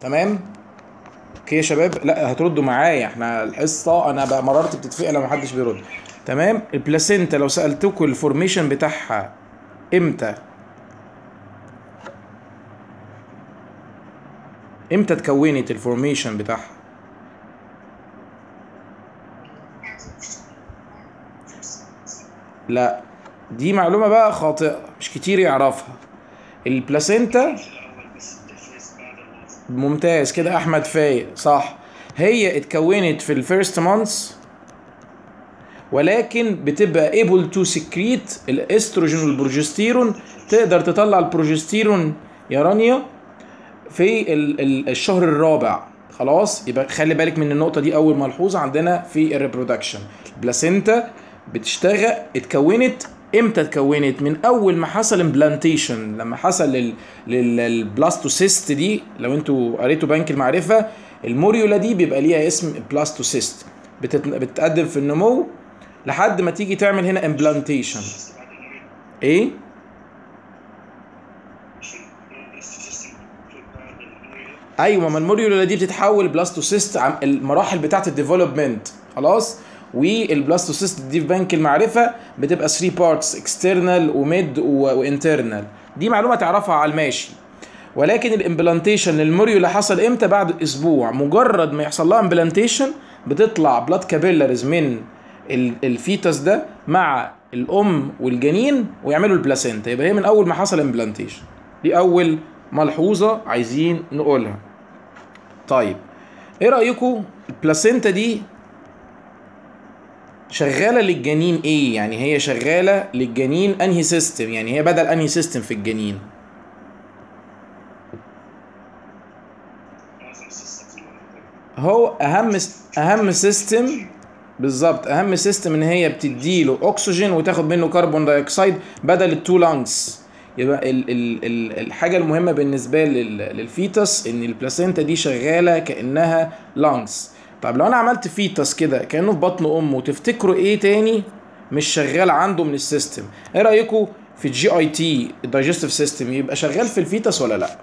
تمام اوكي يا شباب لا هتردوا معايا احنا الحصه انا بقى مررت بتتفق لو محدش بيرد تمام البلاسينتا لو سالتكم الفورميشن بتاعها امتى امتى اتكونت الفورميشن بتاعها لا دي معلومة بقى خاطئة مش كتير يعرفها البلاسينتا ممتاز كده احمد فايق صح هي اتكونت في الفيرست مانثs ولكن بتبقى able to secrete الاستروجين والبروجستيرون تقدر تطلع البروجستيرون يا رانيا في ال ال الشهر الرابع خلاص يبقى خلي بالك من النقطه دي اول ملحوظه عندنا في الريبرودكشن البلاسينتا بتشتغل اتكونت امتى اتكونت من اول ما حصل امبلانتيشن لما حصل لل للبلاستوسيست دي لو انتوا قريتوا بنك المعرفه الموريولا دي بيبقى ليها اسم بلاستوسيست بتت... بتتقدم في النمو لحد ما تيجي تعمل هنا امبلانتيشن ايه ايوه ما الموريولا دي بتتحول بلاستوسيست عم المراحل بتاعه الديفلوبمنت خلاص والبلاستوسيست دي في بنك المعرفه بتبقى 3 بارتس اكسترنال وميد وانترنال دي معلومه تعرفها على الماشي ولكن الامبلانتيشن للموريولا حصل امتى بعد اسبوع مجرد ما يحصل لها امبلانتيشن بتطلع بلاد كابيلاريز من الفيتس ده مع الام والجنين ويعملوا البلاسينتا يبقى هي من اول ما حصل امبلانتيشن دي اول ملحوظه عايزين نقولها طيب ايه رايكم البلاسينتا دي شغاله للجنين ايه يعني هي شغاله للجنين انهي سيستم يعني هي بدل انهي سيستم في الجنين هو اهم اهم سيستم بالظبط اهم سيستم ان هي بتديله اكسجين وتاخد منه كربون دايوكسيد بدل التو لانجز يبقى ال ال ال الحاجه المهمه بالنسبه للفيتس ان البلاسينتا دي شغاله كانها لانجز طب لو انا عملت فيتس كده كانه في بطن امه تفتكروا ايه تاني مش شغال عنده من السيستم ايه رايكم في الجي اي تي الدايجستيف سيستم يبقى شغال في الفيتس ولا لا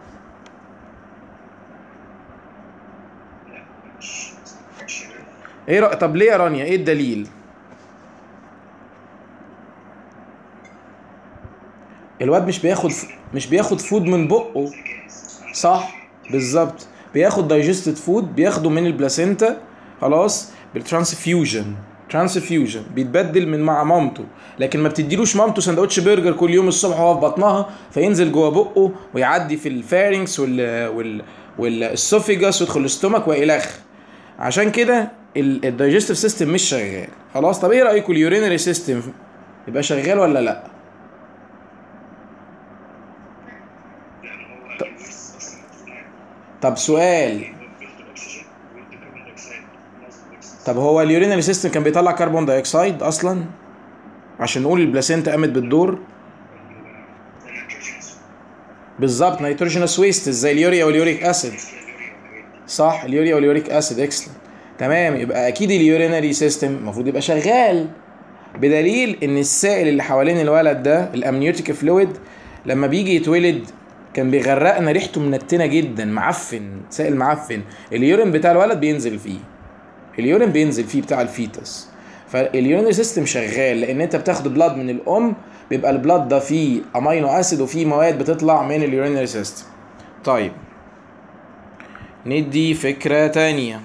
ايه رأي طب ليه يا رانيا ايه الدليل الواد مش بياخد مش بياخد فود من بقه صح بالظبط بياخد دايجستد فود بياخده من البلاسينتا خلاص بالترانسفيوجن ترانسفيوجن بيتبدل من مع مامته لكن ما بتديلوش مامته سندوتش برجر كل يوم الصبح وهو في بطنها فينزل جوه بقه ويعدي في الفارنكس وال وال والاسوفيجاس ويدخل الاستومك والخ عشان كده الدايجستيف سيستم مش شغال خلاص طب ايه رايكم اليورينري سيستم يبقى شغال ولا لا طب سؤال طب هو اليورينري سيستم كان بيطلع كربون دايوكسيد اصلا عشان نقول البلاسينتا قامت بالدور بالظبط نيتروجينوس ويست زي اليوريا واليوريك اسيد صح اليوريا واليوريك اسيد اكسلنت تمام يبقى اكيد اليورينري سيستم المفروض يبقى شغال بدليل ان السائل اللي حوالين الولد ده الامنيوتيك فلويد لما بيجي يتولد كان بيغرقنا ريحته منتنه جدا معفن سائل معفن اليورين بتاع الولد بينزل فيه اليورين بينزل فيه بتاع الفيتس فاليورينري سيستم شغال لان انت بتاخد بلاد من الام بيبقى البلاد ده فيه امينو اسيد وفيه مواد بتطلع من اليورينري سيستم طيب ندي فكرة تانية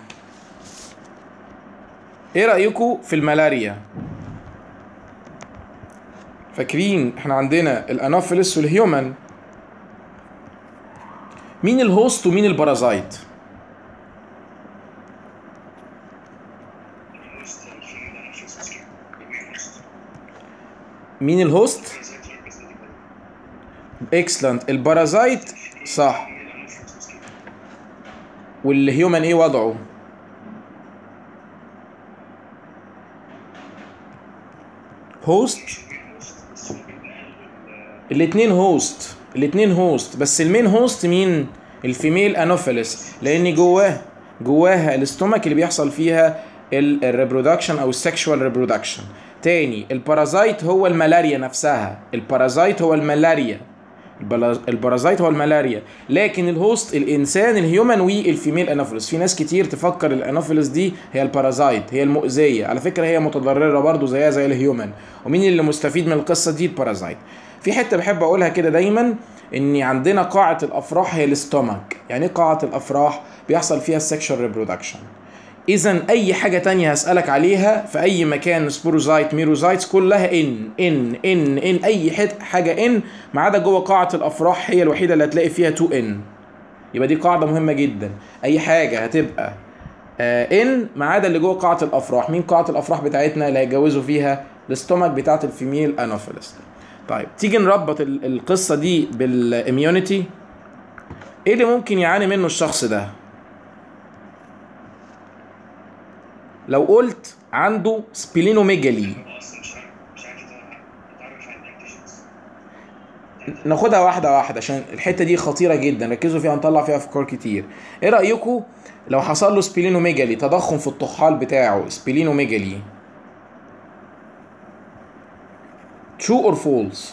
ايه رأيكم في الملاريا فاكرين احنا عندنا الانوفيلس والهيومن مين الهوست ومين البارازايت مين الهوست اكسلنت البارازايت صح والهيومن ايه وضعه هوست الاتنين هوست الاتنين هوست بس المين هوست مين الفيميل انوفيلس لان جواه جواها الاستومك اللي بيحصل فيها الريبرودكشن او السكشوال ريبرودكشن تاني البارازايت هو الملاريا نفسها البارازايت هو الملاريا البلا- البارازايت هو الملاريا لكن الهوست الانسان الهيومن والفيميل انوفيلس في ناس كتير تفكر الانوفيلس دي هي البارازايت هي المؤذيه على فكره هي متضرره برضو زيها زي الهيومن ومين اللي مستفيد من القصه دي البارازايت في حته بحب اقولها كده دايما ان عندنا قاعه الافراح هي الاستومك يعني ايه قاعه الافراح بيحصل فيها السكشوال ريبرودكشن اذا اي حاجه تانية هسالك عليها في اي مكان سبوروزايت ميروزايتس كلها ان ان ان ان اي حت حاجه ان ما عدا جوه قاعه الافراح هي الوحيده اللي هتلاقي فيها 2 ان يبقى دي قاعده مهمه جدا اي حاجه هتبقى آه ان ما عدا اللي جوه قاعه الافراح مين قاعه الافراح بتاعتنا اللي هيتجوزوا فيها الاستومك بتاعت الفيميل انوفيلس طيب تيجي نربط ال- القصه دي بالاميونيتي ايه اللي ممكن يعاني منه الشخص ده لو قلت عنده سبلينوميجالي اصلا مش عارف مش عارف اتعرف عن الانتيجنز ناخدها واحدة واحدة عشان الحتة دي خطيرة جدا ركزوا فيها نطلع فيها أفكار كتير إيه رأيكم لو حصل له سبلينوميجالي تضخم في الطحال بتاعه سبلينوميجالي true or false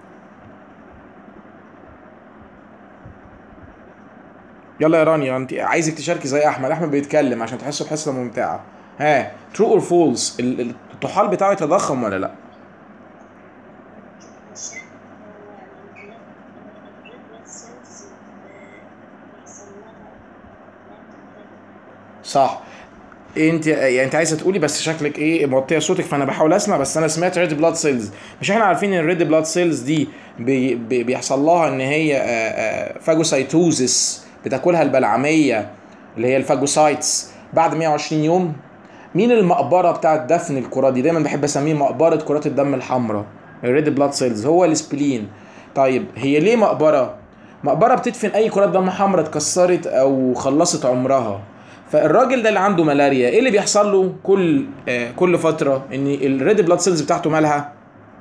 يلا يا رانيا انت عايزك تشاركي زي احمد احمد بيتكلم عشان تحسوا بحصه ممتعه ها true or false ال- ال- الطحال بتاعه يتضخم ولا لا عشان هو الريد بلاد سيلز بيحصل لها صح انت يعني انت عايزه تقولي بس شكلك ايه موطيه صوتك فانا بحاول اسمع بس انا سمعت ريد بلاد سيلز مش احنا عارفين ان الريد بلاد سيلز دي بي بي بيحصل لها ان هي آه، آه، فاجوسايتوزس بتاكلها البلعميه اللي هي الفاجوسايتس بعد 120 يوم مين المقبره بتاعت دفن الكرات دي دايما بحب اسميه مقبره كرات الدم الحمراء الريد بلاد سيلز هو السبلين طيب هي ليه مقبره مقبره بتدفن اي كرات دم حمراء اتكسرت او خلصت عمرها فالراجل ده اللي عنده ملاريا ايه اللي بيحصل له كل آه كل فتره ان الريد بلاد سيلز بتاعته مالها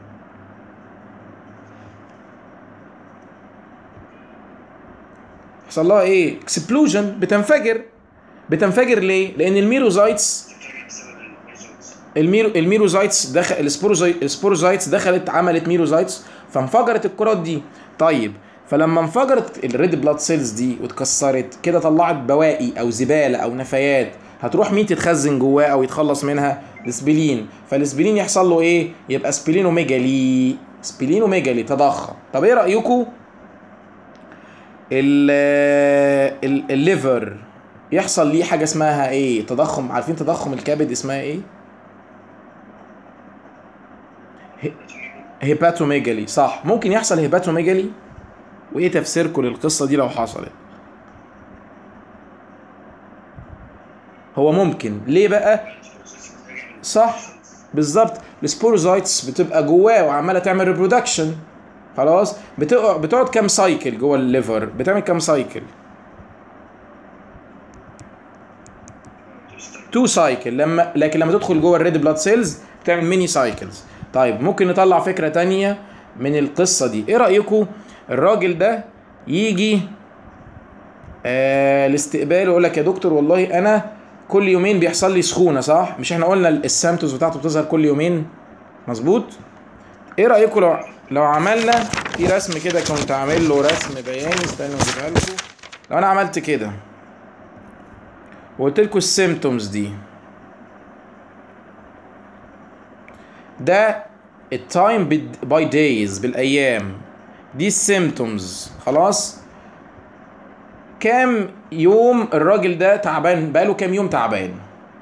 يحصل لها ايه اكسبلوجن بتنفجر بتنفجر ليه لان الميروزايتس بتنفجر بسبب الريزولتس الميرو الميروزايتس دخل السبوروزاي السبوروزايتس دخلت عملت ميروزايتس فانفجرت الكرات دي طيب فلما انفجرت الريد بلاد سيلز دي واتكسرت كده طلعت بواقي او زباله او نفايات هتروح مين تتخزن جواه او يتخلص منها السبلين فالسبلين يحصل له ايه يبقى سبلينوميجالي سبلينوميجالي تضخم طب ايه رايكم ال ال- الليفر يحصل ليه حاجه اسمها ايه تضخم عارفين تضخم الكبد اسمها ايه هيباتوميجالي صح ممكن يحصل هيباتوميجالي وايه تفسيركم للقصه دي لو حصلت هو ممكن ليه بقى صح بالظبط السبوروزايتس بتبقى جواه وعماله تعمل ريبرودكشن خلاص بتقعد بتقعد كام سايكل جوه الليفر بتعمل كام سايكل تو سايكل لما لكن لما تدخل جوه الريد بلاد سيلز بتعمل ميني سايكلز طيب ممكن نطلع فكره تانية من القصه دي ايه رايكم الراجل ده يجي آه الاستقبال ويقول لك يا دكتور والله انا كل يومين بيحصل لي سخونه صح مش احنا قلنا السيمتومز بتاعته بتظهر كل يومين مظبوط ايه رايكم لو لو عملنا في رسم كده كنت عامل له رسم بياني استنوا اجيبها لكم لو انا عملت كده وقلت لكم السيمتومز دي ده التايم باي دايز بالايام دي السيمتومز خلاص كام يوم الراجل ده تعبان بقاله كام يوم تعبان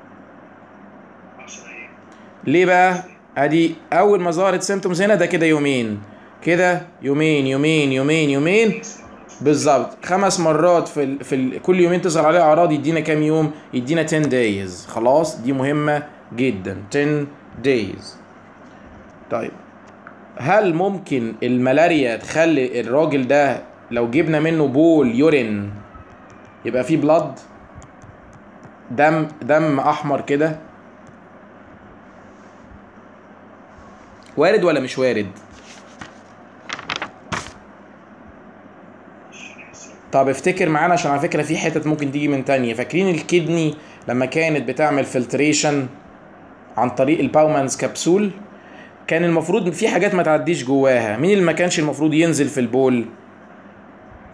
10 ايام ليه بقى ادي اول ما ظهرت سيمتومز هنا ده كده يومين كده يومين يومين يومين يومين بالظبط خمس مرات في ال... في ال... كل يومين تظهر عليه اعراض يدينا كام يوم يدينا 10 دايز خلاص دي مهمه جدا 10 دايز طيب هل ممكن الملاريا تخلي الراجل ده لو جبنا منه بول يورين يبقى فيه بلاد دم دم احمر كده وارد ولا مش وارد طب افتكر معانا عشان على فكره في حتت ممكن تيجي من تانية فاكرين الكدني لما كانت بتعمل فلتريشن عن طريق الباومانز كبسول كان المفروض في حاجات ما تعديش جواها مين اللي ما كانش المفروض ينزل في البول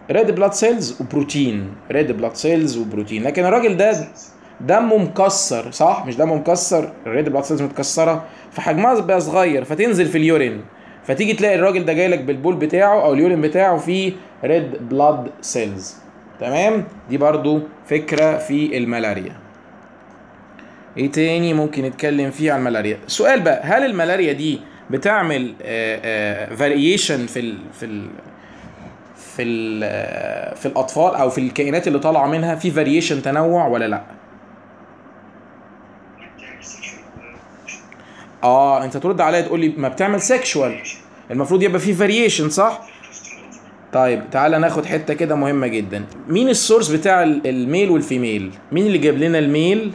ريد بلاد سيلز وبروتين ريد بلاد سيلز وبروتين لكن الراجل ده دمه مكسر صح مش دمه مكسر الريد بلاد سيلز متكسره فحجمها بقى صغير فتنزل في اليورين فتيجي تلاقي الراجل ده جاي لك بالبول بتاعه او اليورين بتاعه فيه ريد بلاد سيلز تمام دي برضو فكره في الملاريا ايه تاني ممكن نتكلم فيه عن الملاريا سؤال بقى هل الملاريا دي بتعمل فاريشن في ال في ال في ال آه، في الاطفال او في الكائنات اللي طالعه منها في فاريشن تنوع ولا لا يعني sexual اه انت ترد عليا تقول لي ما بتعمل سيكشوال المفروض يبقى في فاريشن صح طيب تعالى ناخد حته كده مهمه جدا مين السورس بتاع ال- الميل والفيميل مين اللي جاب لنا الميل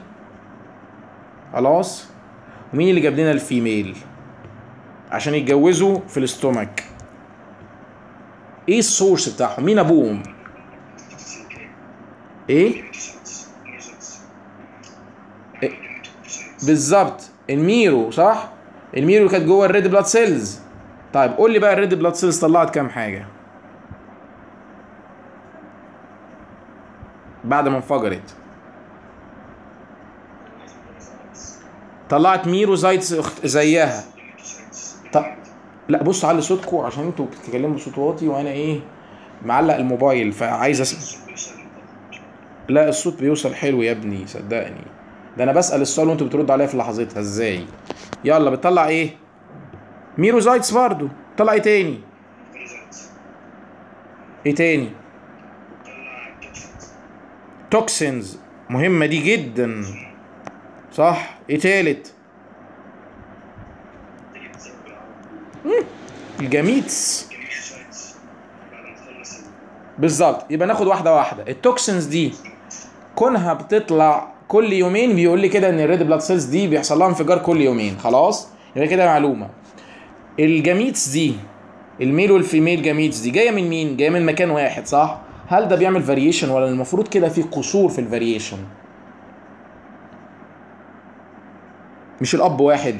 خلاص ومين اللي جاب لنا الفيميل عشان يتجوزوا في الاستومك ايه السورس بتاعهم مين ابوهم ايه إيه؟ بالظبط الميرو صح الميرو كانت جوه الريد بلاد سيلز طيب قول لي بقى الريد بلاد سيلز طلعت كام حاجه بعد ما انفجرت طلعت ميروزايتس أخت- زيها طب لا بص علي صوتكم عشان انتوا بتتكلموا بصوت واطي وانا ايه معلق الموبايل فعايز اسمع لا الصوت بيوصل حلو يا ابني صدقني ده انا بسال السؤال وانتوا بتردوا عليا في لحظتها ازاي يلا بتطلع ايه ميروزايتس برضو طلع ايه تاني ايه تاني توكسينز مهمه دي جدا صح ايه تالت الجاميتس بالظبط يبقى ناخد واحده واحده التوكسينز دي كونها بتطلع كل يومين بيقول لي كده ان الريد بلاد سيلز دي بيحصل لها انفجار كل يومين خلاص يبقى كده معلومه الجاميتس دي الميل والفيميل جاميتس دي جايه من مين جايه من مكان واحد صح هل ده بيعمل فاريشن ولا المفروض كده في قصور في الفاريشن مش الاب واحد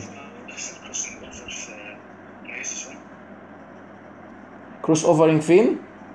كروس اوفرنج فين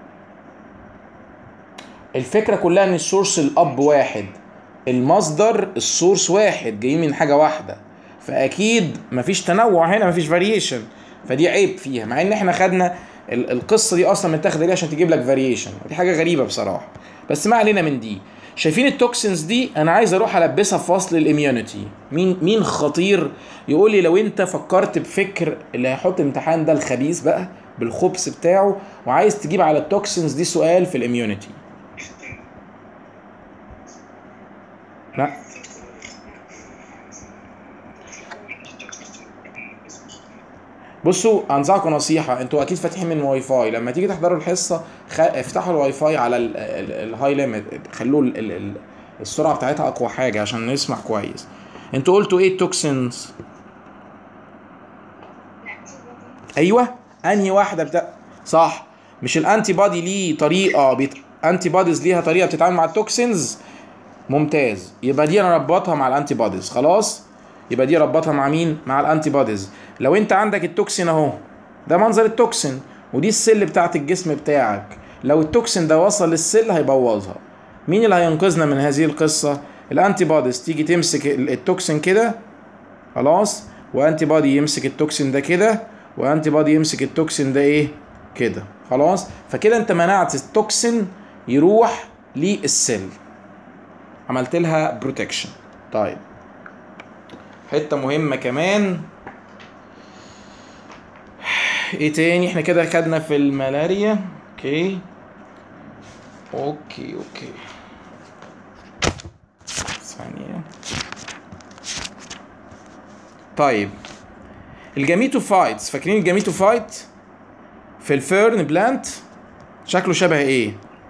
الفكره كلها ان السورس الاب واحد المصدر السورس واحد جايين من حاجه واحده فاكيد مفيش تنوع هنا مفيش فاريشن فدي عيب فيها مع ان احنا خدنا ال- القصه دي اصلا متاخده ليه عشان تجيب لك فاريشن دي حاجه غريبه بصراحه بس ما علينا من دي شايفين التوكسينز دي انا عايز اروح البسها في فصل الاميونيتي مين مين خطير يقول لي لو انت فكرت بفكر اللي هيحط امتحان ده الخبيث بقى بالخبث بتاعه وعايز تجيب على التوكسينز دي سؤال في الاميونيتي لا بصوا انصحكم نصيحه انتوا اكيد فاتحين من واي فاي لما تيجي تحضروا الحصه خ... افتحوا الواي فاي على ال- ال- الهاي ليميت خلوه ال... ال... ال... السرعه بتاعتها اقوى حاجه عشان نسمع كويس انتوا قلتوا ايه التوكسينز ايوه انهي واحده بتاع صح مش الانتي بادي ليه طريقه بيت... انتي باديز ليها طريقه بتتعامل مع التوكسينز ممتاز يبقى دي انا ربطها مع الانتي بوديز خلاص يبقى دي ربطها مع مين مع الانتي بوديز لو انت عندك التوكسين اهو ده منظر التوكسين ودي السل بتاعت الجسم بتاعك لو التوكسين ده وصل للسل هيبوظها مين اللي هينقذنا من هذه القصه الانتي بوديز تيجي تمسك ال- التوكسين كده خلاص وانتي بودي يمسك التوكسين ده كده وانتي بودي يمسك التوكسين ده ايه كده خلاص فكده انت منعت التوكسين يروح للسل عملت لها بروتكشن طيب حته مهمه كمان ايه تاني احنا كده خدنا في الملاريا اوكي اوكي اوكي ثانيه طيب الجاميتوفايتس فاكرين الجاميتوفايت في الفيرن بلانت شكله شبه ايه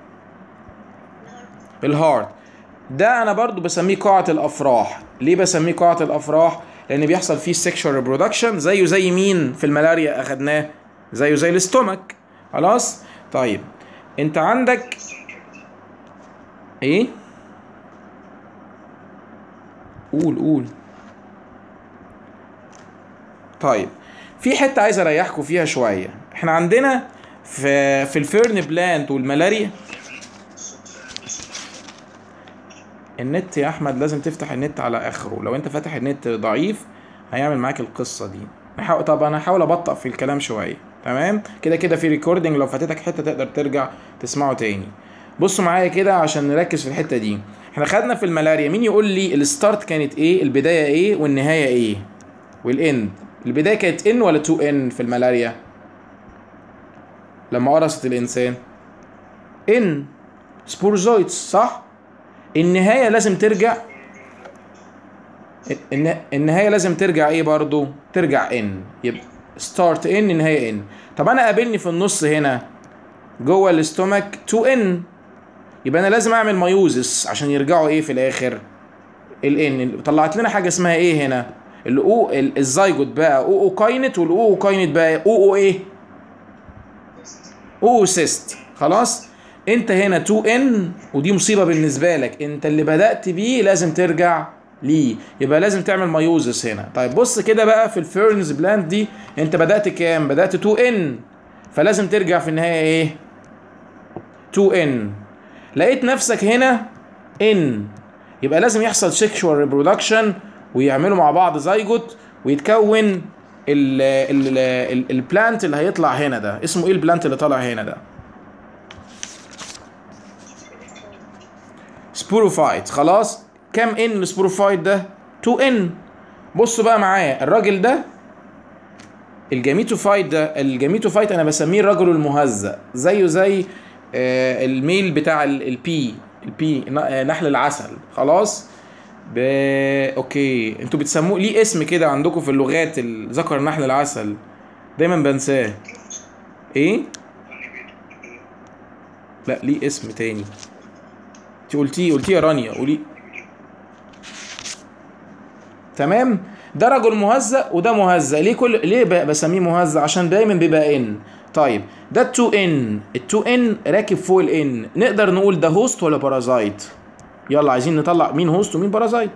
الهارت ده انا برضو بسميه قاعة الافراح ليه بسميه قاعة الافراح لان بيحصل فيه سيكشوال ريبرودكشن زيه زي مين في الملاريا اخدناه زيه زي الاستومك خلاص طيب انت عندك ايه قول قول طيب في حته عايز اريحكم فيها شويه احنا عندنا في في الفيرن بلانت والملاريا النت يا احمد لازم تفتح النت على اخره لو انت فاتح النت ضعيف هيعمل معاك القصه دي نحاول طب انا هحاول ابطأ في الكلام شويه تمام كده كده في ريكوردنج لو فاتتك حته تقدر ترجع تسمعه تاني بصوا معايا كده عشان نركز في الحته دي احنا خدنا في الملاريا مين يقول لي الستارت كانت ايه البدايه ايه والنهايه ايه والاند البدايه كانت ان ولا 2 ان في الملاريا لما قرصت الانسان ان سبورزويتس صح النهايه لازم ترجع الن- النهايه لازم ترجع ايه برضو ترجع ان يبقى ستارت ان نهايه ان طب انا قابلني في النص هنا جوه الاستومك 2 ان يبقى انا لازم اعمل مايوزس عشان يرجعوا ايه في الاخر الان طلعت لنا حاجه اسمها ايه هنا الاو ال- الزيجوت بقى او او كاينت والاو او كاينت بقى او او ايه او سيست خلاص انت هنا 2 ان ودي مصيبه بالنسبه لك انت اللي بدات بيه لازم ترجع ليه يبقى لازم تعمل مايوزس هنا طيب بص كده بقى في الفيرنز بلاند دي انت بدات كام بدات 2 ان فلازم ترجع في النهايه ايه 2 ان لقيت نفسك هنا ان يبقى لازم يحصل سيكشوال ريبرودكشن ويعملوا مع بعض زيجوت ويتكون ال ال ال البلانت اللي هيطلع هنا ده اسمه ايه البلانت اللي طالع هنا ده سبوروفايت خلاص كام ان السبوروفايت ده 2 ان بصوا بقى معايا الراجل ده الجاميتوفايت ده الجاميتوفايت انا بسميه الرجل المهزأ زيه زي آه، الميل بتاع ال- البي البي ن- آه، نحل العسل خلاص ب... اوكي انتوا بتسموه ليه اسم كده عندكم في اللغات ال- ذكر نحل العسل دايما بنساه ايه لا ليه اسم تاني انت قلتيه قلتيه يا رانيا قولي تمام ده رجل مهزأ وده مهزأ ليه كل ليه ب- بسميه مهزأ عشان دايما بيبقى ان طيب ده ال 2 ان ال 2 ان راكب فوق الان نقدر نقول ده هوست ولا بارازايت يلا عايزين نطلع مين هوست ومين بارازايت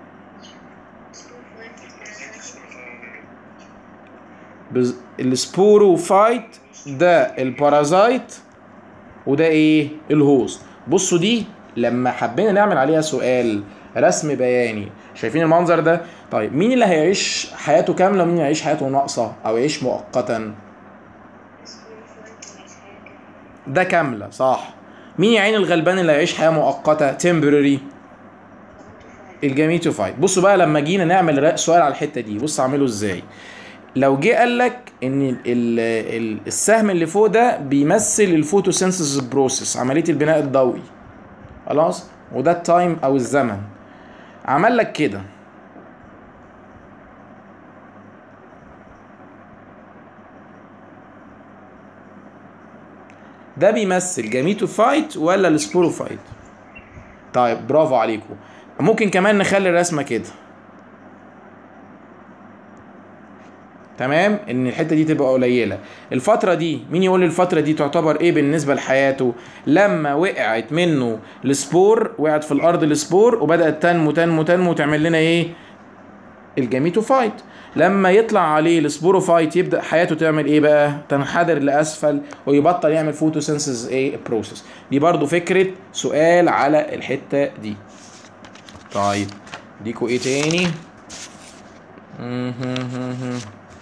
بز... السبوروفايت ده البارازايت وده ايه الهوست بصوا دي لما حبينا نعمل عليها سؤال رسم بياني شايفين المنظر ده طيب مين اللي هيعيش حياته كامله ومين اللي هيعيش حياته ناقصه او يعيش مؤقتا ده كامله صح مين يا عين الغلبان اللي هيعيش حياه مؤقته temporary الجاميتوفايت بصوا بقى لما جينا نعمل رأ- سؤال على الحته دي بص اعمله ازاي لو جه قال لك ان ال ال السهم اللي فوق ده بيمثل الفوتوسينثيسيس بروسيس عمليه البناء الضوئي خلاص وده التايم او الزمن عمل لك كده ده بيمثل جاميتوفايت ولا السبوروفايت طيب برافو عليكم ممكن كمان نخلي الرسمه كده تمام ان الحته دي تبقى قليله الفتره دي مين يقول لي الفتره دي تعتبر ايه بالنسبه لحياته لما وقعت منه السبور وقعت في الارض السبور وبدات تنمو تنمو تنمو تعمل لنا ايه الجاميتوفايت لما يطلع عليه السبوروفايت يبدا حياته تعمل ايه بقى تنحدر لاسفل ويبطل يعمل فوتوسينثيز ايه بروسيس دي برضو فكره سؤال على الحته دي طيب ديكوا ايه تاني مهم.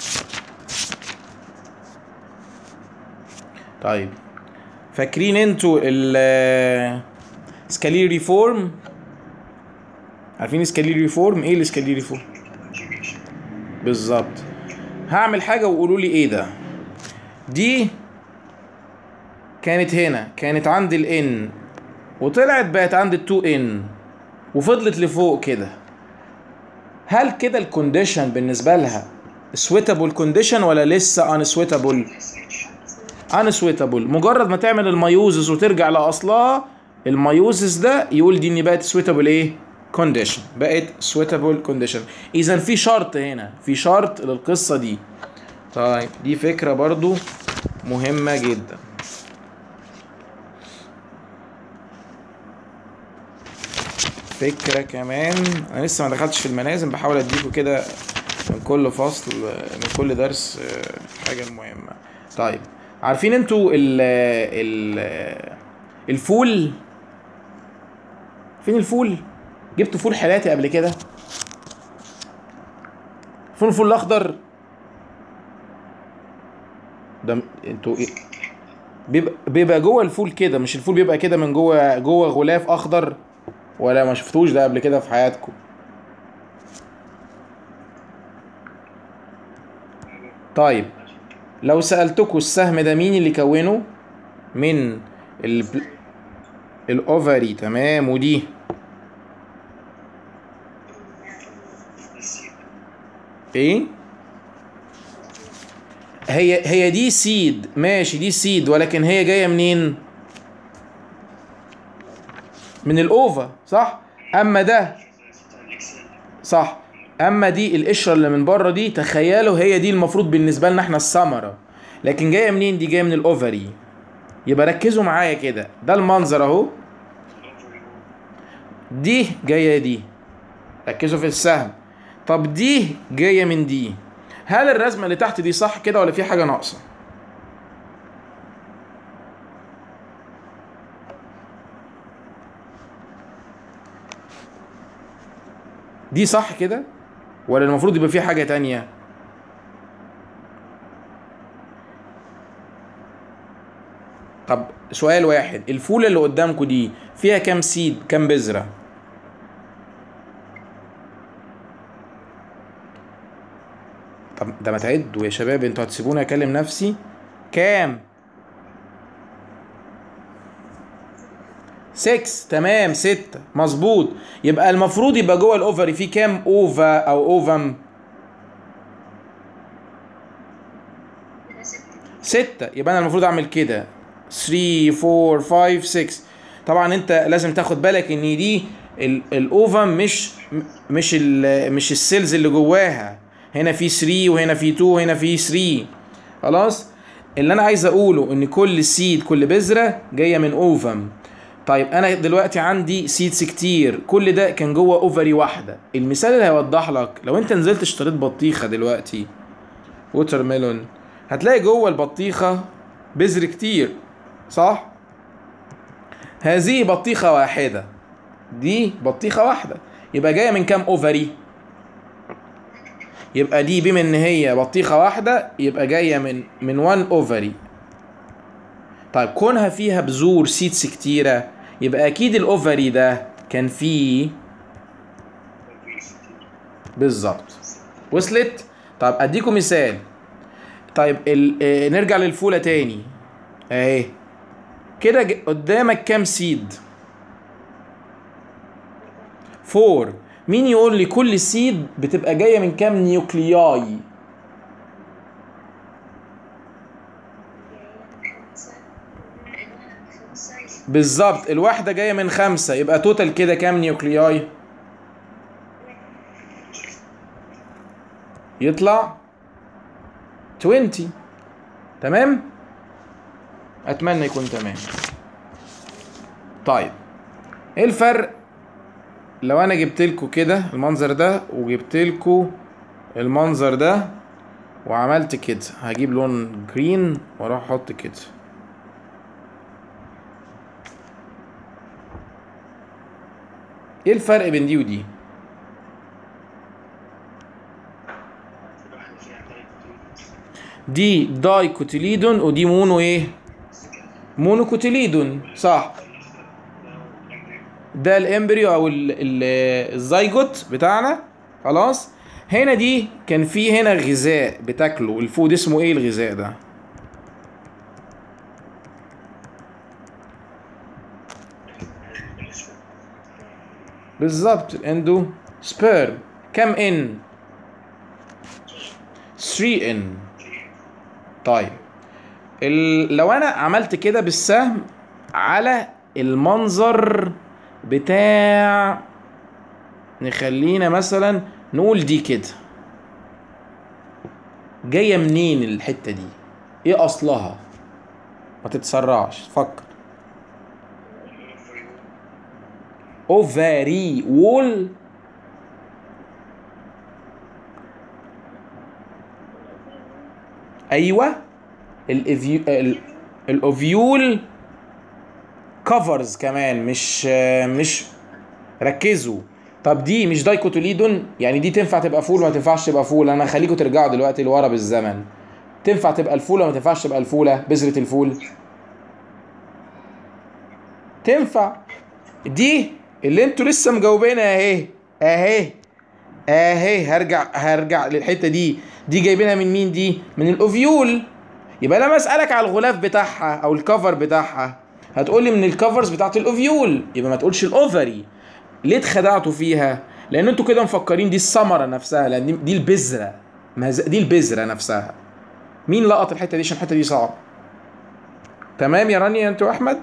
طيب فاكرين انتوا ال سكالير ريفورم عارفين سكالير ريفورم ايه السكالير ريفورم بالظبط هعمل حاجه وقولوا لي ايه ده دي كانت هنا كانت عند الان وطلعت بقت عند ال 2 ان وفضلت لفوق كده هل كده الكونديشن بالنسبه لها سويتابل كونديشن ولا لسه ان سويتابل ان سويتابل مجرد ما تعمل الميوزس وترجع لاصلها الميوزس ده يقول دي ان بقت سويتابل ايه كونديشن بقت سويتابل كونديشن اذا في شرط هنا في شرط للقصه دي طيب دي فكره برضو مهمه جدا فكره كمان انا لسه ما دخلتش في المنازل بحاول اديكوا كده من كل فصل من كل درس آه، حاجه مهمه طيب عارفين انتوا ال ال الفول فين الفول جبتوا فول حلاتي قبل كده فين الفول الاخضر ده م- انتوا ايه بيبقى بيبقى جوه الفول كده مش الفول بيبقى كده من جوه جوه غلاف اخضر ولا ما شفتوش ده قبل كده في حياتكم طيب لو سألتكوا السهم ده مين اللي كونه من ال الاوفري تمام ودي السيد ايه هي هي دي سيد ماشي دي سيد ولكن هي جايه منين من الاوفا صح اما ده الاكسل صح اما دي القشره اللي من بره دي تخيلوا هي دي المفروض بالنسبه لنا احنا الثمره لكن جايه منين دي جايه من الاوفري يبقى ركزوا معايا كده ده المنظر اهو الاوفري دي جايه دي ركزوا في السهم طب دي جايه من دي هل الرسمه اللي تحت دي صح كده ولا في حاجه ناقصه دي صح كده ولا المفروض يبقى في حاجه تانية طب سؤال واحد الفولة اللي قدامكم دي فيها كام سيد كام بذرة طب ده ما تعدوا يا شباب انتوا هتسيبوني اكلم نفسي كام 6 تمام 6 مظبوط يبقى المفروض يبقى جوه الاوفري في كام اوفا او اوفم كده ستة ستة يبقى انا المفروض اعمل كده 3 4 5 6 طبعا انت لازم تاخد بالك ان دي ال- الاوفم مش مش ال مش السيلز اللي جواها هنا في 3 وهنا في 2 وهنا في 3 خلاص اللي انا عايز اقوله ان كل سيد كل بذره جايه من اوفم طيب انا دلوقتي عندي سيدز كتير كل ده كان جوه اوفري واحده المثال اللي هيوضح لك لو انت نزلت اشتريت بطيخه دلوقتي ووتر ميلون هتلاقي جوه البطيخه بذر كتير صح هذه بطيخه واحده دي بطيخه واحده يبقى جايه من كام اوفري يبقى دي بما ان هي بطيخه واحده يبقى جايه من من 1 اوفري طيب كونها فيها بذور سيدز كتيره يبقى اكيد الاوفري ده كان فيه بالظبط وصلت طيب اديكم مثال طيب ال... آه، نرجع للفوله تاني اهي كده ج- قدامك كام سيد فور مين يقول لي كل سيد بتبقى جايه من كام نيوكلياي خمسة خمسة بالظبط الواحده جايه من خمسة يبقى توتال كده كام نيوكلياي يطلع 20 تمام اتمنى يكون تمام طيب ايه الفرق لو انا جبت لكم كده المنظر ده وجبت لكم المنظر ده وعملت كده هجيب لون جرين واروح احط كده ايه الفرق بين دي ودي الواحدة فيها دايكوتيليدون دي دايكوتيليدون ودي مونو ايه مونوكوتيليدون صح ده الامبريو او ال- ال- الزيجوت بتاعنا خلاص هنا دي كان في هنا غذاء بتاكله الفود اسمه ايه الغذاء ده بالظبط الاندو سبيرم كم ان 3 ان طيب ال... لو انا عملت كده بالسهم على المنظر بتاع نخلينا مثلا نقول دي كده جايه منين الحته دي ايه اصلها ما تتسرعش فكر اوفري وول ايوه الإفيو... ال- الاوفيول كفرز كمان مش مش ركزوا طب دي مش دايكوتوليدون يعني دي تنفع تبقى فول وما تنفعش تبقى فول انا هخليكم ترجعوا دلوقتي لورا بالزمن تنفع تبقى الفوله وما تنفعش تبقى الفوله بذره الفول تنفع دي اللي انتوا لسه مجاوبينها اهي اهي اهي هرجع هرجع للحته دي دي جايبينها من مين دي من الاوفيول يبقى لما اسالك على الغلاف بتاعها او الكفر بتاعها هتقولي من الكفرز بتاعت الاوفيول يبقى ما تقولش الاوفري ليه اتخدعتوا فيها لان انتوا كده مفكرين دي الثمره نفسها لان دي- دي البذره ما ز- دي البذره نفسها مين لقط الحته دي عشان الحته دي صعبه تمام يا رانيا انت واحمد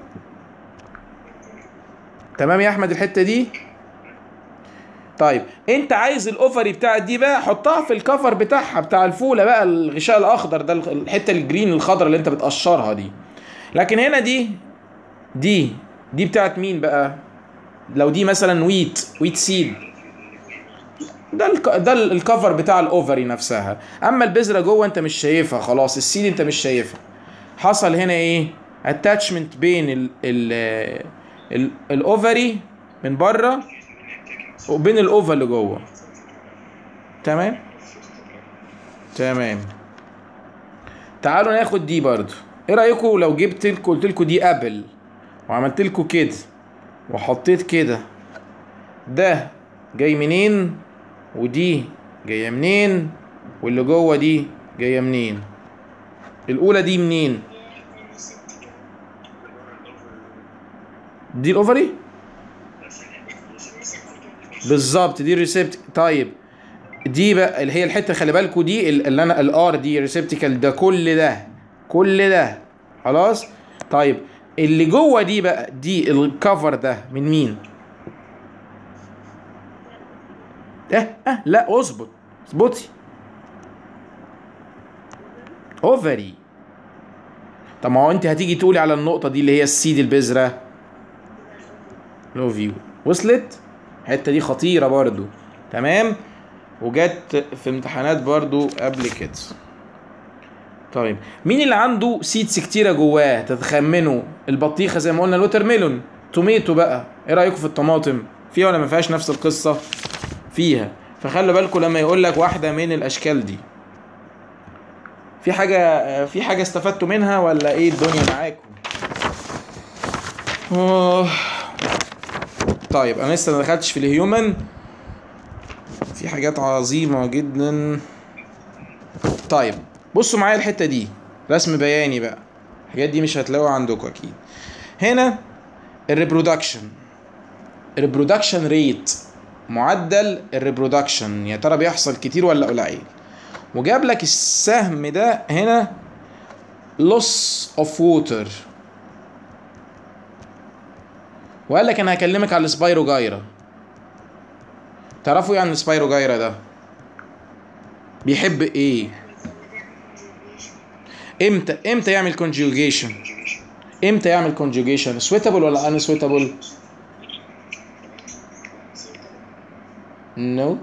تمام يا احمد الحته دي طيب انت عايز الاوفري بتاعت دي بقى حطها في الكفر بتاعها بتاع الفوله بقى الغشاء الاخضر ده الحته الجرين الخضراء اللي انت بتقشرها دي لكن هنا دي دي دي بتاعت مين بقى لو دي مثلا ويت ويت سيد ده الك... ده ال- الكفر بتاع الاوفري نفسها اما البذره جوه انت مش شايفها خلاص السيد انت مش شايفها حصل هنا ايه اتاتشمنت بين ال ال ال الاوفري من بره وبين الاوفر اللي جوه تمام تمام تعالوا ناخد دي برضو ايه رايكم لو جبت لكم قلت لكم دي ابل وعملت لكم كده وحطيت كده ده جاي منين ودي جايه منين واللي جوه دي جايه منين الاولى دي منين دي الاوفري بالظبط دي ريسبت طيب دي بقى اللي هي الحته خلي بالكوا دي ال- اللي انا الار دي ريسبتيكال ده كل ده كل ده خلاص طيب اللي جوه دي بقى دي الكفر ده من مين اه اه لا اظبط اظبطي اوفري طب ما هو انت هتيجي تقولي على النقطه دي اللي هي السيد البذره لو فيو وصلت الحته دي خطيره برضو تمام وجت في امتحانات برضو قبل كده طيب مين اللي عنده سيدز كتيره جواه تتخمنوا البطيخه زي ما قلنا الوتر ميلون توميتو بقى ايه رايكم في الطماطم فيها ولا ما فيهاش نفس القصه فيها فخلوا بالكم لما يقول لك واحده من الاشكال دي في حاجه في حاجه استفدتوا منها ولا ايه الدنيا معاكم آه. طيب انا لسه ما دخلتش في الهيومن في حاجات عظيمه جدا طيب بصوا معايا الحته دي رسم بياني بقى الحاجات دي مش هتلاقوها عندكم اكيد هنا الريبرودكشن الريبرودكشن ريت معدل الريبرودكشن يا ترى بيحصل كتير ولا قليل وجاب لك السهم ده هنا loss of water وقال لك انا هكلمك على السبايروجايرا تعرفوا ايه عن السبايروجايرا ده بيحب ايه امتى امتى يعمل كونجوجيشن امتى يعمل كونجوجيشن سويتابل ولا ان سويتابل نو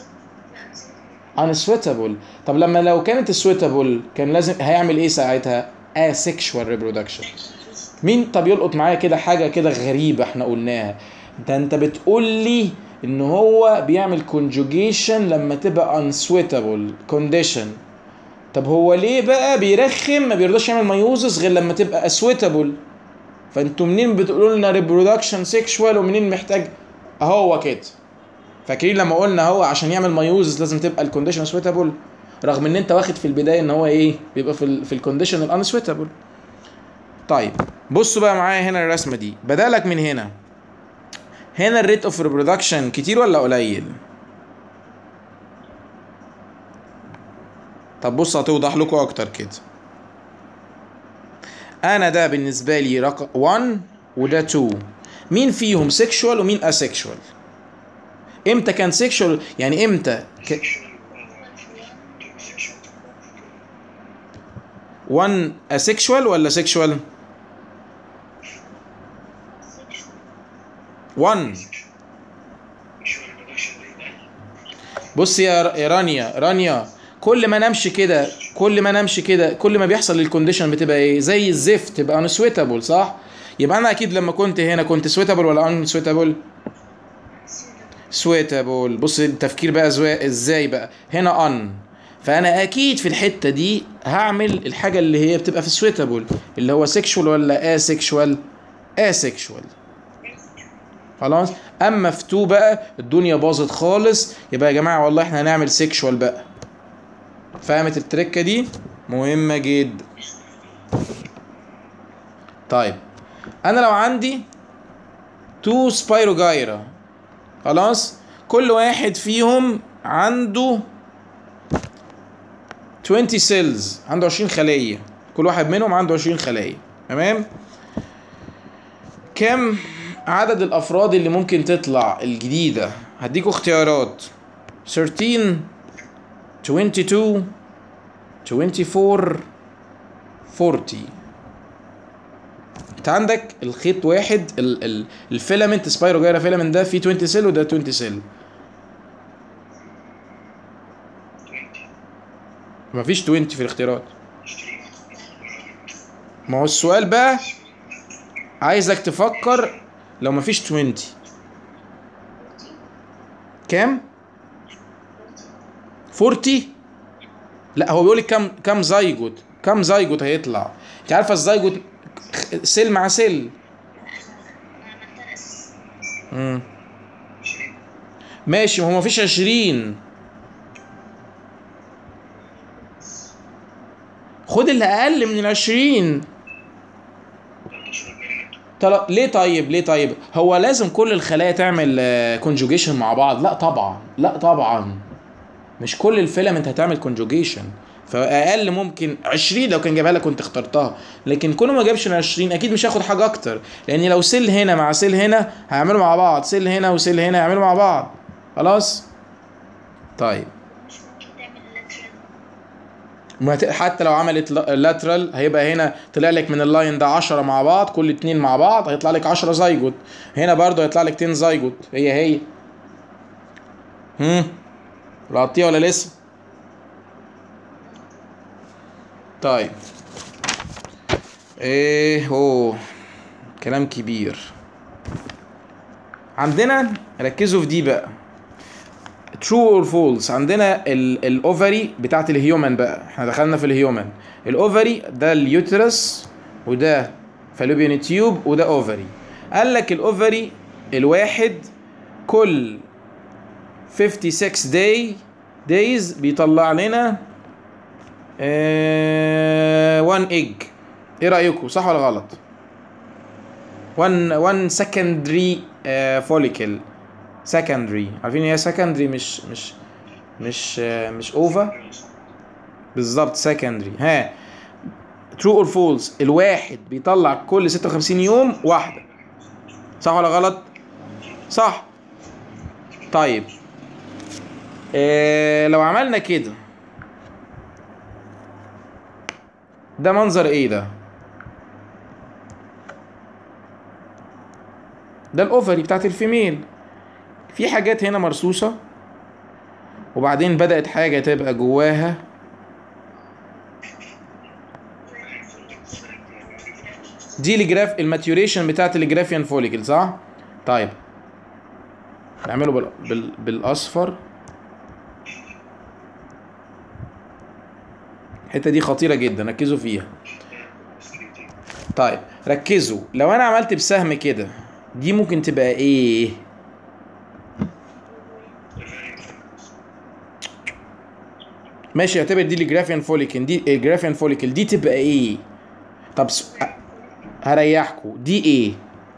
unsuitable طب لما لو كانت suitable كان لازم هيعمل ايه ساعتها asexual reproduction مين طب يلقط معايا كده حاجه كده غريبه احنا قلناها ده انت بتقول لي ان هو بيعمل conjugation لما تبقى unsuitable condition طب هو ليه بقى بيرخم ما بيرضاش يعمل ميوزس غير لما تبقى suitable فانتوا منين بتقولوا لنا reproduction sexual ومنين محتاج اهو كده فاكرين لما قلنا هو عشان يعمل مايوزز لازم تبقى الكونديشن سويتابل رغم ان انت واخد في البدايه ان هو ايه بيبقى في ال في الكونديشن الان سويتابل طيب بصوا بقى معايا هنا الرسمه دي بدالك من هنا هنا الريت اوف ريبرودكشن كتير ولا قليل طب بص هتوضح لكم اكتر كده انا ده بالنسبه لي رقم 1 وده 2 مين فيهم سيكشوال ومين اسيكشوال امتى كان سيكشوال يعني امتى ك... 1 اسيكشوال ولا سيكشوال 1 بص يا يا رانيا رانيا كل ما نمشي كده كل ما نمشي كده كل ما بيحصل للكونديشن بتبقى ايه زي الزفت تبقى انسويتابل صح يبقى انا اكيد لما كنت هنا كنت سويتابل ولا انسويتابل سويتابل بص التفكير بقى زوا- ازاي بقى هنا ان فانا اكيد في الحته دي هعمل الحاجه اللي هي بتبقى في السويتابل اللي هو سيكشوال ولا اسيكشوال اسيكشوال خلاص اما في 2 بقى الدنيا باظت خالص يبقى يا جماعه والله احنا هنعمل سيكشوال بقى فهمت التركه دي مهمه جدا طيب انا لو عندي 2 سبايروجايرا خلاص كل واحد فيهم عنده 20 سيلز عنده 20 خليه كل واحد منهم عنده 20 خليه تمام كم عدد الافراد اللي ممكن تطلع الجديده هديكوا اختيارات 13 22 24 40 انت عندك الخيط واحد ال ال الفيلامنت سبايروجايرا فيلامنت ده فيه 20 سيل وده 20 سيل 20 مفيش 20 في الاختيارات 20 ما هو السؤال بقى عايزك تفكر لو مفيش 20 كام 40 لا هو بيقول لك كام كام زيجوت كام زيجوت هيطلع انت عارفه الزيجوت سيل مع سيل انا عملتها اساس امم 20 ماشي ما هو مفيش 20 خد اللي اقل من ال 20 13 40 طل... ليه طيب ليه طيب هو لازم كل الخلايا تعمل كونجوجيشن مع بعض لا طبعا لا طبعا مش كل الفيلامنت هتعمل كونجوجيشن فاقل ممكن 20 لو كان جابها لك كنت اخترتها لكن كونه ما جابش ال 20 اكيد مش هاخد حاجه اكتر لان لو سيل هنا مع سيل هنا هيعملوا مع بعض سيل هنا وسيل هنا هيعملوا مع بعض خلاص طيب مش ممكن تعمل لاترال ما ت- حتى لو عملت لاترال هيبقى هنا طلع لك من اللاين ده 10 مع بعض كل اتنين مع بعض هيطلع لك 10 زيجوت هنا برضه هيطلع لك 10 زيجوت هي هي هم لقطتيها ولا لسه طيب ايه هو كلام كبير عندنا ركزوا في دي بقى ترو اور فولس عندنا الاوفري بتاعت الهيومن بقى احنا دخلنا في الهيومن الاوفري ده اليوترس وده فالوبيان تيوب وده اوفري قال لك الاوفري الواحد كل 56 داي دايز بيطلع لنا 1 ايج ايه رايكم صح ولا غلط 1 1 سكندري فوليكل سكندري عارفين ايه سكندري مش مش مش آه، مش اوفا بالظبط سكندري ها ترو اور فولس الواحد بيطلع كل 56 يوم واحده صح ولا غلط صح طيب إيه لو عملنا كده ده منظر ايه ده ده الاوفري بتاعت الفيميل في حاجات هنا مرصوصة وبعدين بدأت حاجة تبقى جواها دي الجراف الماتيوريشن بتاعت الجرافيان فوليكل صح؟ طيب نعمله بال... بال... بالاصفر الحته دي خطيره جدا ركزوا فيها طيب ركزوا لو انا عملت بسهم كده دي ممكن تبقى ايه ماشي اعتبر دي الجرافيان فوليكل دي الجرافيان فوليكل دي تبقى ايه طب س... هريحكوا دي ايه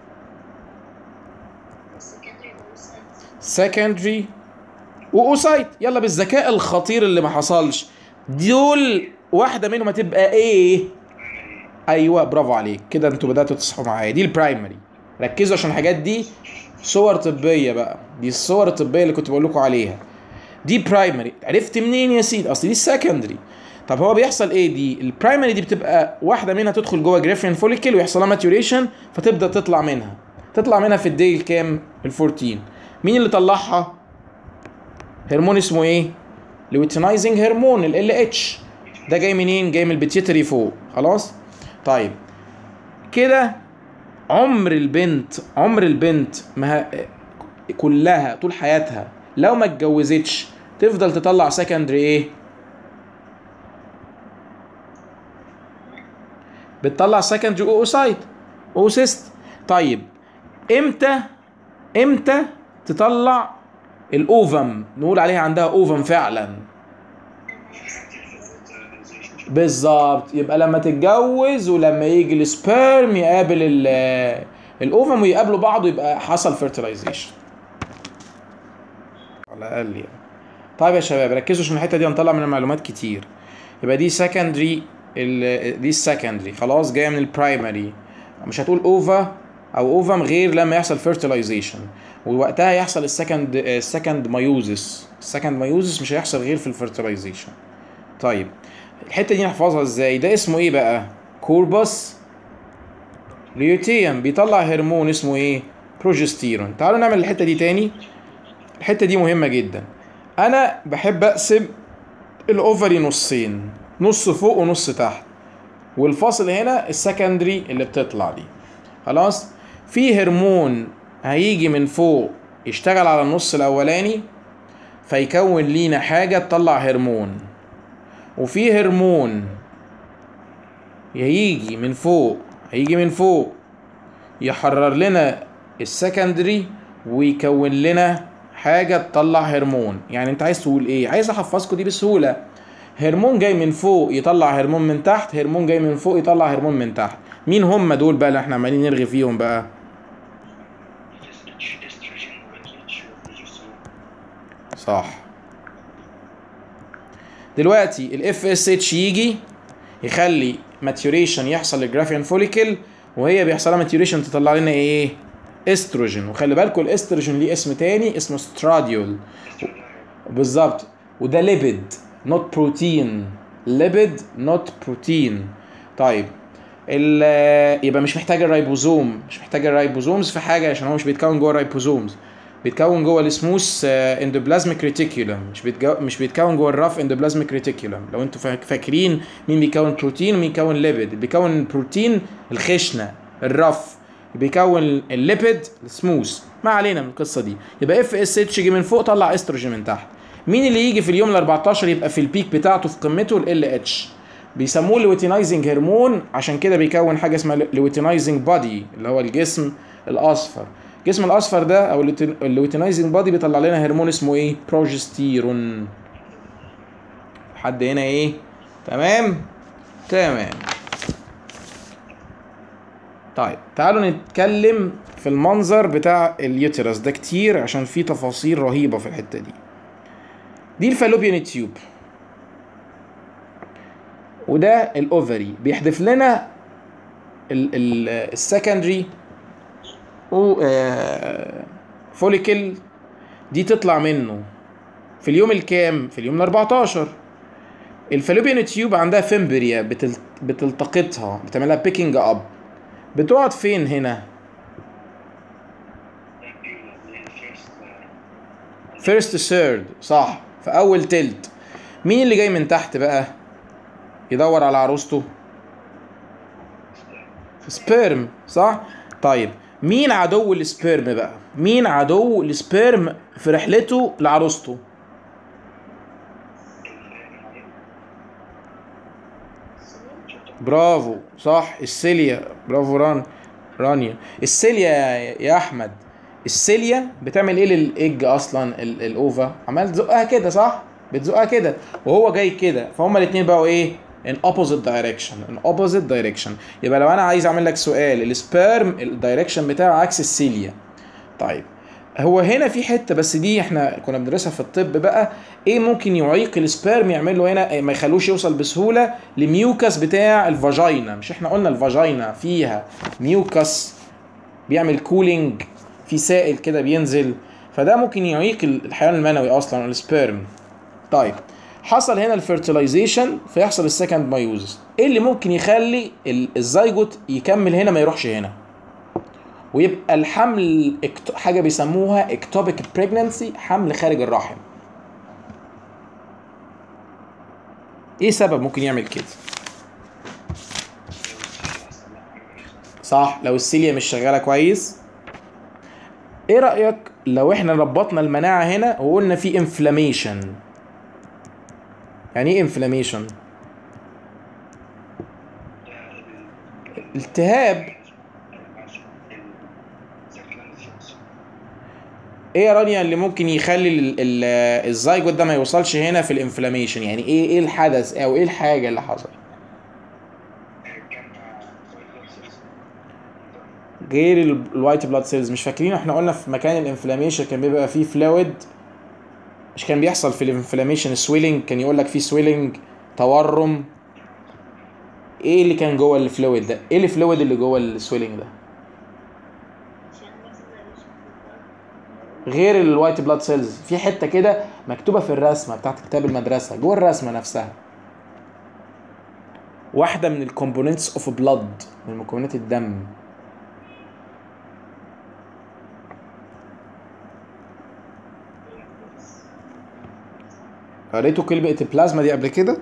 secondary oocyte سكندري واوسايت يلا بالذكاء الخطير اللي ما حصلش دول واحده منهم هتبقى ايه ايوه برافو عليك كده انتوا بداتوا تصحوا معايا دي البرايمري ركزوا عشان الحاجات دي صور طبيه بقى دي الصور الطبيه اللي كنت بقول لكم عليها دي برايمري عرفت منين يا سيدي اصل دي السكندري طب هو بيحصل ايه دي البرايمري دي بتبقى واحده منها تدخل جوه جريفين فوليكل ويحصل لها ماتيوريشن فتبدا تطلع منها تطلع منها في الدي الكام ال 14 مين اللي طلعها هرمون اسمه ايه لوتينايزنج هرمون ال اتش ده جاي منين جاي من البيتيوتري فوق خلاص طيب كده عمر البنت عمر البنت ما ه- كلها طول حياتها لو ما اتجوزتش تفضل تطلع سكندري ايه بتطلع سكندري اوسايت اوسيست طيب امتى امتى تطلع الاوفم نقول عليها عندها اوفم فعلا بالظبط يبقى لما تتجوز ولما يجي السبيرم يقابل ال- الاوفم ويقابلوا بعض يبقى حصل فيرتلايزيشن على الاقل يعني طيب يا شباب ركزوا عشان الحته دي هنطلع من المعلومات كتير يبقى دي سكندري دي السكندري خلاص جايه من البرايمري مش هتقول اوفا او اوفم غير لما يحصل فيرتلايزيشن ووقتها يحصل السكند السكند مايوزس السكند مايوزس مش هيحصل غير في الفيرتلايزيشن طيب الحته دي نحفظها ازاي ده اسمه ايه بقى كوربس ليوتيوم بيطلع هرمون اسمه ايه بروجستيرون تعالوا نعمل الحته دي تاني الحته دي مهمه جدا انا بحب اقسم الاوفري نصين نص فوق ونص تحت والفاصل هنا السكندري اللي بتطلع دي خلاص في هرمون هيجي من فوق يشتغل على النص الاولاني فيكون لينا حاجه تطلع هرمون وفي هرمون هيجي من فوق هيجي من فوق يحرر لنا السكندري ويكون لنا حاجه تطلع هرمون يعني انت عايز تقول ايه عايز احفظكم دي بسهوله هرمون جاي من فوق يطلع هرمون من تحت هرمون جاي من فوق يطلع هرمون من تحت مين هم دول بقى اللي احنا عمالين نرغي فيهم بقى صح دلوقتي الاف اس اتش يجي يخلي ماتيوريشن يحصل للجرافيان فوليكل وهي بيحصل لها ماتيوريشن تطلع لنا ايه استروجين وخلي بالكم الاستروجين ليه اسم تاني اسمه ستراديول بالظبط وده ليبيد نوت بروتين ليبيد نوت بروتين طيب ال- يبقى مش محتاج الرايبوزوم مش محتاج الرايبوزومز في حاجه عشان هو مش بيتكون جوه الرايبوزومز بيتكون جوه السموث اندوبلازميك ريتيكولم مش بيتجو... مش بيتكون جوه الراف اندوبلازميك ريتيكولم لو انتوا فاك- فاكرين مين بيكون بروتين ومين بيكون ليبيد بيكون البروتين الخشنه الرف بيكون الليبيد السموث ما علينا من القصه دي يبقى اف اس اتش جه من فوق طلع استروجين من تحت مين اللي يجي في اليوم ال 14 يبقى في البيك بتاعته في قمته ال اتش بيسموه لويتينايزنج هرمون عشان كده بيكون حاجه اسمها لويتينايزنج بادي اللي هو الجسم الاصفر الجسم الاصفر ده او اللويتينايزنج بادي بيطلع لنا هرمون اسمه ايه بروجستيرون حد هنا ايه تمام تمام طيب تعالوا نتكلم في المنظر بتاع اليوترس ده كتير عشان فيه تفاصيل رهيبه في الحته دي دي الفالوبيان تيوب وده الاوفري بيحدف لنا السكندري فوليكل دي تطلع منه في اليوم الكام في اليوم ال 14 الفالوبيان تيوب عندها فيمبريا بتل... بتلتقطها بتعملها بيكينج اب بتقعد فين هنا فيرست ثيرد صح في اول تلت مين اللي جاي من تحت بقى يدور على عروسته سبيرم صح طيب مين عدو السبيرم بقى مين عدو السبيرم في رحلته لعروسته برافو صح السيليا برافو ران رانيا السيليا يا يا احمد السيليا بتعمل ايه للايج اصلا ال- الاوفا عمال تزقها كده صح بتزقها كده وهو جاي كده فهما الاثنين بقوا ايه in opposite direction in opposite direction يبقى لو انا عايز اعمل لك سؤال السبيرم الدايركشن بتاعه عكس السيليا طيب هو هنا في حته بس دي احنا كنا بندرسها في الطب بقى ايه ممكن يعيق السبيرم يعمل له هنا ما يخلوش يوصل بسهوله لميوكس بتاع الفاجينا مش احنا قلنا الفاجينا فيها ميوكس بيعمل كولينج في سائل كده بينزل فده ممكن يعيق الحيوان المنوي اصلا السبيرم طيب حصل هنا الفيرتلايزيشن فيحصل السكند مايوزس ايه اللي ممكن يخلي ال- الزيجوت يكمل هنا ما يروحش هنا ويبقى الحمل اكت- حاجه بيسموها اكتوبيك بريجنانسي حمل خارج الرحم ايه سبب ممكن يعمل كده صح لو السيليا مش شغاله كويس ايه رايك لو احنا ربطنا المناعه هنا وقلنا في انفلاميشن يعني ايه انفلاميشن التهاب ايه يا رانيا اللي ممكن يخلي ال- ال- الزيجوت ده ما يوصلش هنا في الانفلاميشن يعني ايه ايه الحدث او ايه الحاجه اللي حصل غير ال- الوايت بلاد سيلز مش فاكرين احنا قلنا في مكان الانفلاميشن كان بيبقى فيه فلويد مش كان بيحصل في الانفلاميشن سويلنج كان يقول لك فيه سويلنج تورم ايه اللي كان جوه الفلويد ده ايه الفلويد اللي جوه السويلنج ده عشان مثلا مش غير الوايت بلاد سيلز في حته كده مكتوبه في الرسمه بتاعت كتاب المدرسه جوه الرسمه نفسها واحده من الكومبوننتس اوف بلاد من مكونات الدم قريتوا كلمه البلازما دي قبل كده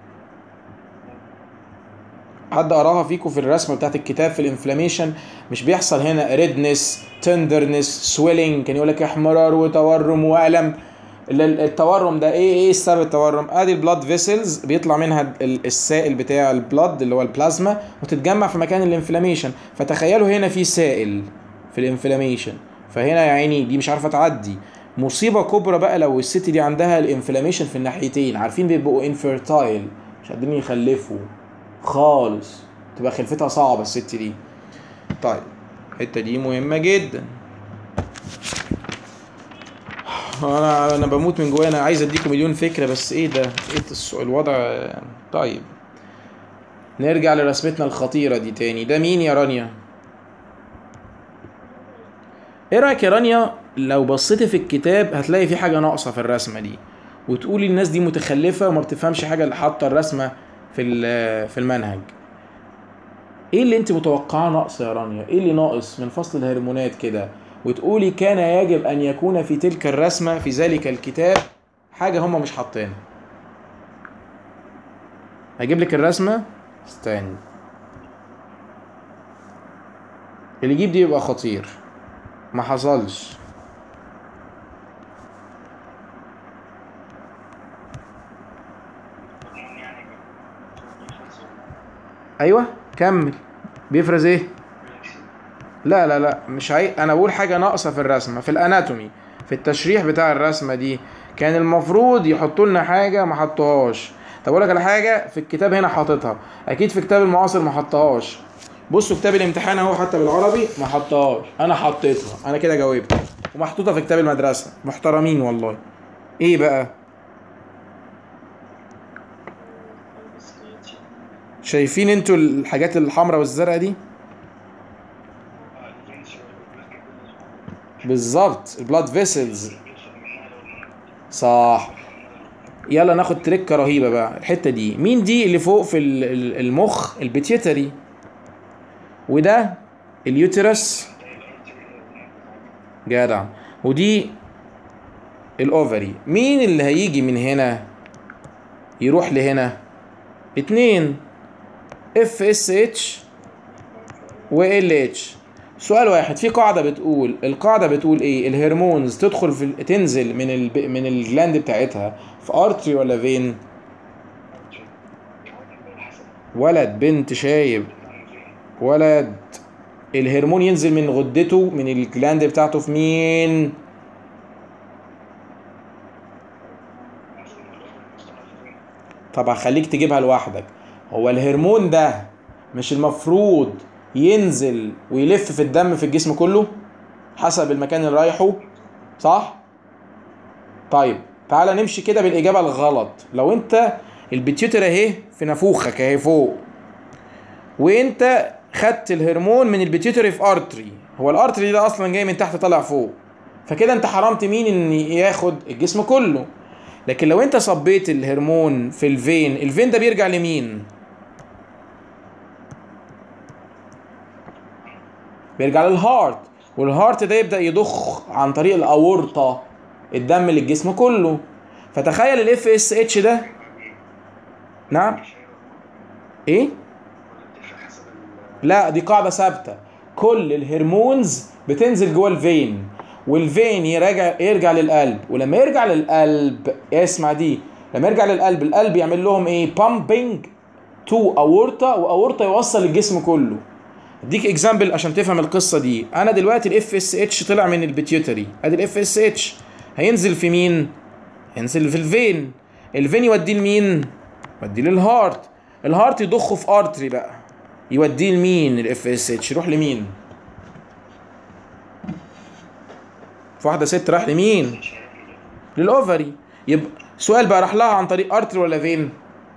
حد قراها فيكم في الرسمه بتاعت الكتاب في الانفلاميشن مش بيحصل هنا ريدنس تندرنس سويلنج كان يقول لك احمرار وتورم والم ال- ال- التورم ده ايه ايه السبب التورم ادي البلاد فيسلز بيطلع منها ال- السائل بتاع البلاد اللي هو البلازما وتتجمع في مكان الانفلاميشن فتخيلوا هنا في سائل في الانفلاميشن فهنا يا عيني دي مش عارفه تعدي مصيبه كبرى بقى لو الست دي عندها الانفلاميشن في الناحيتين عارفين بيبقوا انفيرتايل مش قادرين يخلفوا خالص تبقى خلفتها صعبه الست دي طيب الحته دي مهمه جدا انا انا بموت من جوايا انا عايز اديكم مليون فكره بس ايه ده ايه الس- الوضع طيب نرجع لرسمتنا الخطيره دي تاني ده مين يا رانيا ايه رايك يا رانيا لو بصيتي في الكتاب هتلاقي في حاجه ناقصه في الرسمه دي وتقولي الناس دي متخلفه وما بتفهمش حاجه اللي حاطه الرسمه في ال- في المنهج ايه اللي انت متوقعاه ناقص يا رانيا ايه اللي ناقص من فصل الهرمونات كده وتقولي كان يجب ان يكون في تلك الرسمه في ذلك الكتاب حاجه هم مش حاطينها هجيب لك الرسمه استني اللي يجيب دي يبقى خطير ما حصلش ايوه كمل بيفرز ايه لا لا لا مش عاي... انا بقول حاجه ناقصه في الرسمه في الاناتومي في التشريح بتاع الرسمه دي كان المفروض يحطوا لنا حاجه ما حطوهاش طب اقول لك على حاجه في الكتاب هنا حاططها اكيد في كتاب المعاصر ما حطهاش بصوا كتاب الامتحان اهو حتى بالعربي ما حطهاش انا حطيتها انا كده جاوبت ومحطوطه في كتاب المدرسه محترمين والله ايه بقى investigation شايفين انتوا الحاجات الحمراء والزرقاء دي بالظبط البلاد فيسلز صح يلا ناخد تركه رهيبه بقى الحته دي مين دي اللي فوق في ال- ال- المخ البيتيوتري وده اليوترس جدع ودي الاوفري مين اللي هيجي من هنا يروح لهنا اتنين اف اس اتش و ال اتش سؤال واحد في قاعده بتقول القاعده بتقول ايه الهرمونز تدخل في ال- تنزل من ال من الجلاند بتاعتها في ارتري ولا فين ولد بنت شايب ولد الهرمون ينزل من غدته من الجلاند بتاعته في مين طب هخليك تجيبها لوحدك هو الهرمون ده مش المفروض ينزل ويلف في الدم في الجسم كله حسب المكان اللي رايحه صح طيب تعالى نمشي كده بالاجابه الغلط لو انت البيتيوتر اهي في نافوخك اهي فوق وانت خدت الهرمون من البيتيوتري في ارتري هو الارتري ده اصلا جاي من تحت طالع فوق فكده انت حرمت مين ان ياخد الجسم كله لكن لو انت صبيت الهرمون في الفين الفين ده بيرجع لمين بيرجع للهارت والهارت ده يبدا يضخ عن طريق الاورطه الدم للجسم كله فتخيل الاف اس اتش ده نعم ايه لا دي قاعده ثابته كل الهرمونز بتنزل جوه الفين والفين يرجع يرجع للقلب ولما يرجع للقلب اسمع دي لما يرجع للقلب القلب يعمل لهم ايه بامبنج تو اورتا واورتا يوصل الجسم كله اديك اكزامبل عشان تفهم القصه دي انا دلوقتي الاف اس اتش طلع من البيتيوتري ادي الاف اس اتش هينزل في مين هينزل في الفين الفين يوديه لمين يوديه للهارت الهارت يضخه في ارتري بقى يوديه لمين الاف اس اتش يروح لمين في واحده ست راح لمين للاوفري يبقى سؤال بقى راح لها عن طريق ارتري ولا فين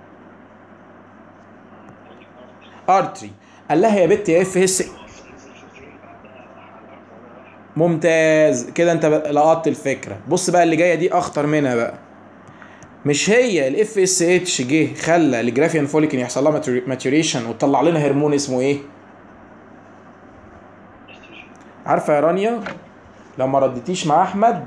ارتري قال لها يا بت يا اف اس ممتاز كده انت بقى لقطت الفكره بص بقى اللي جايه دي اخطر منها بقى مش هي الاف اس اتش جه خلى الجرافيان فوليكن يحصل لها ماتوريشن وتطلع لنا هرمون اسمه ايه عارفه يا رانيا لو ما ردتيش مع احمد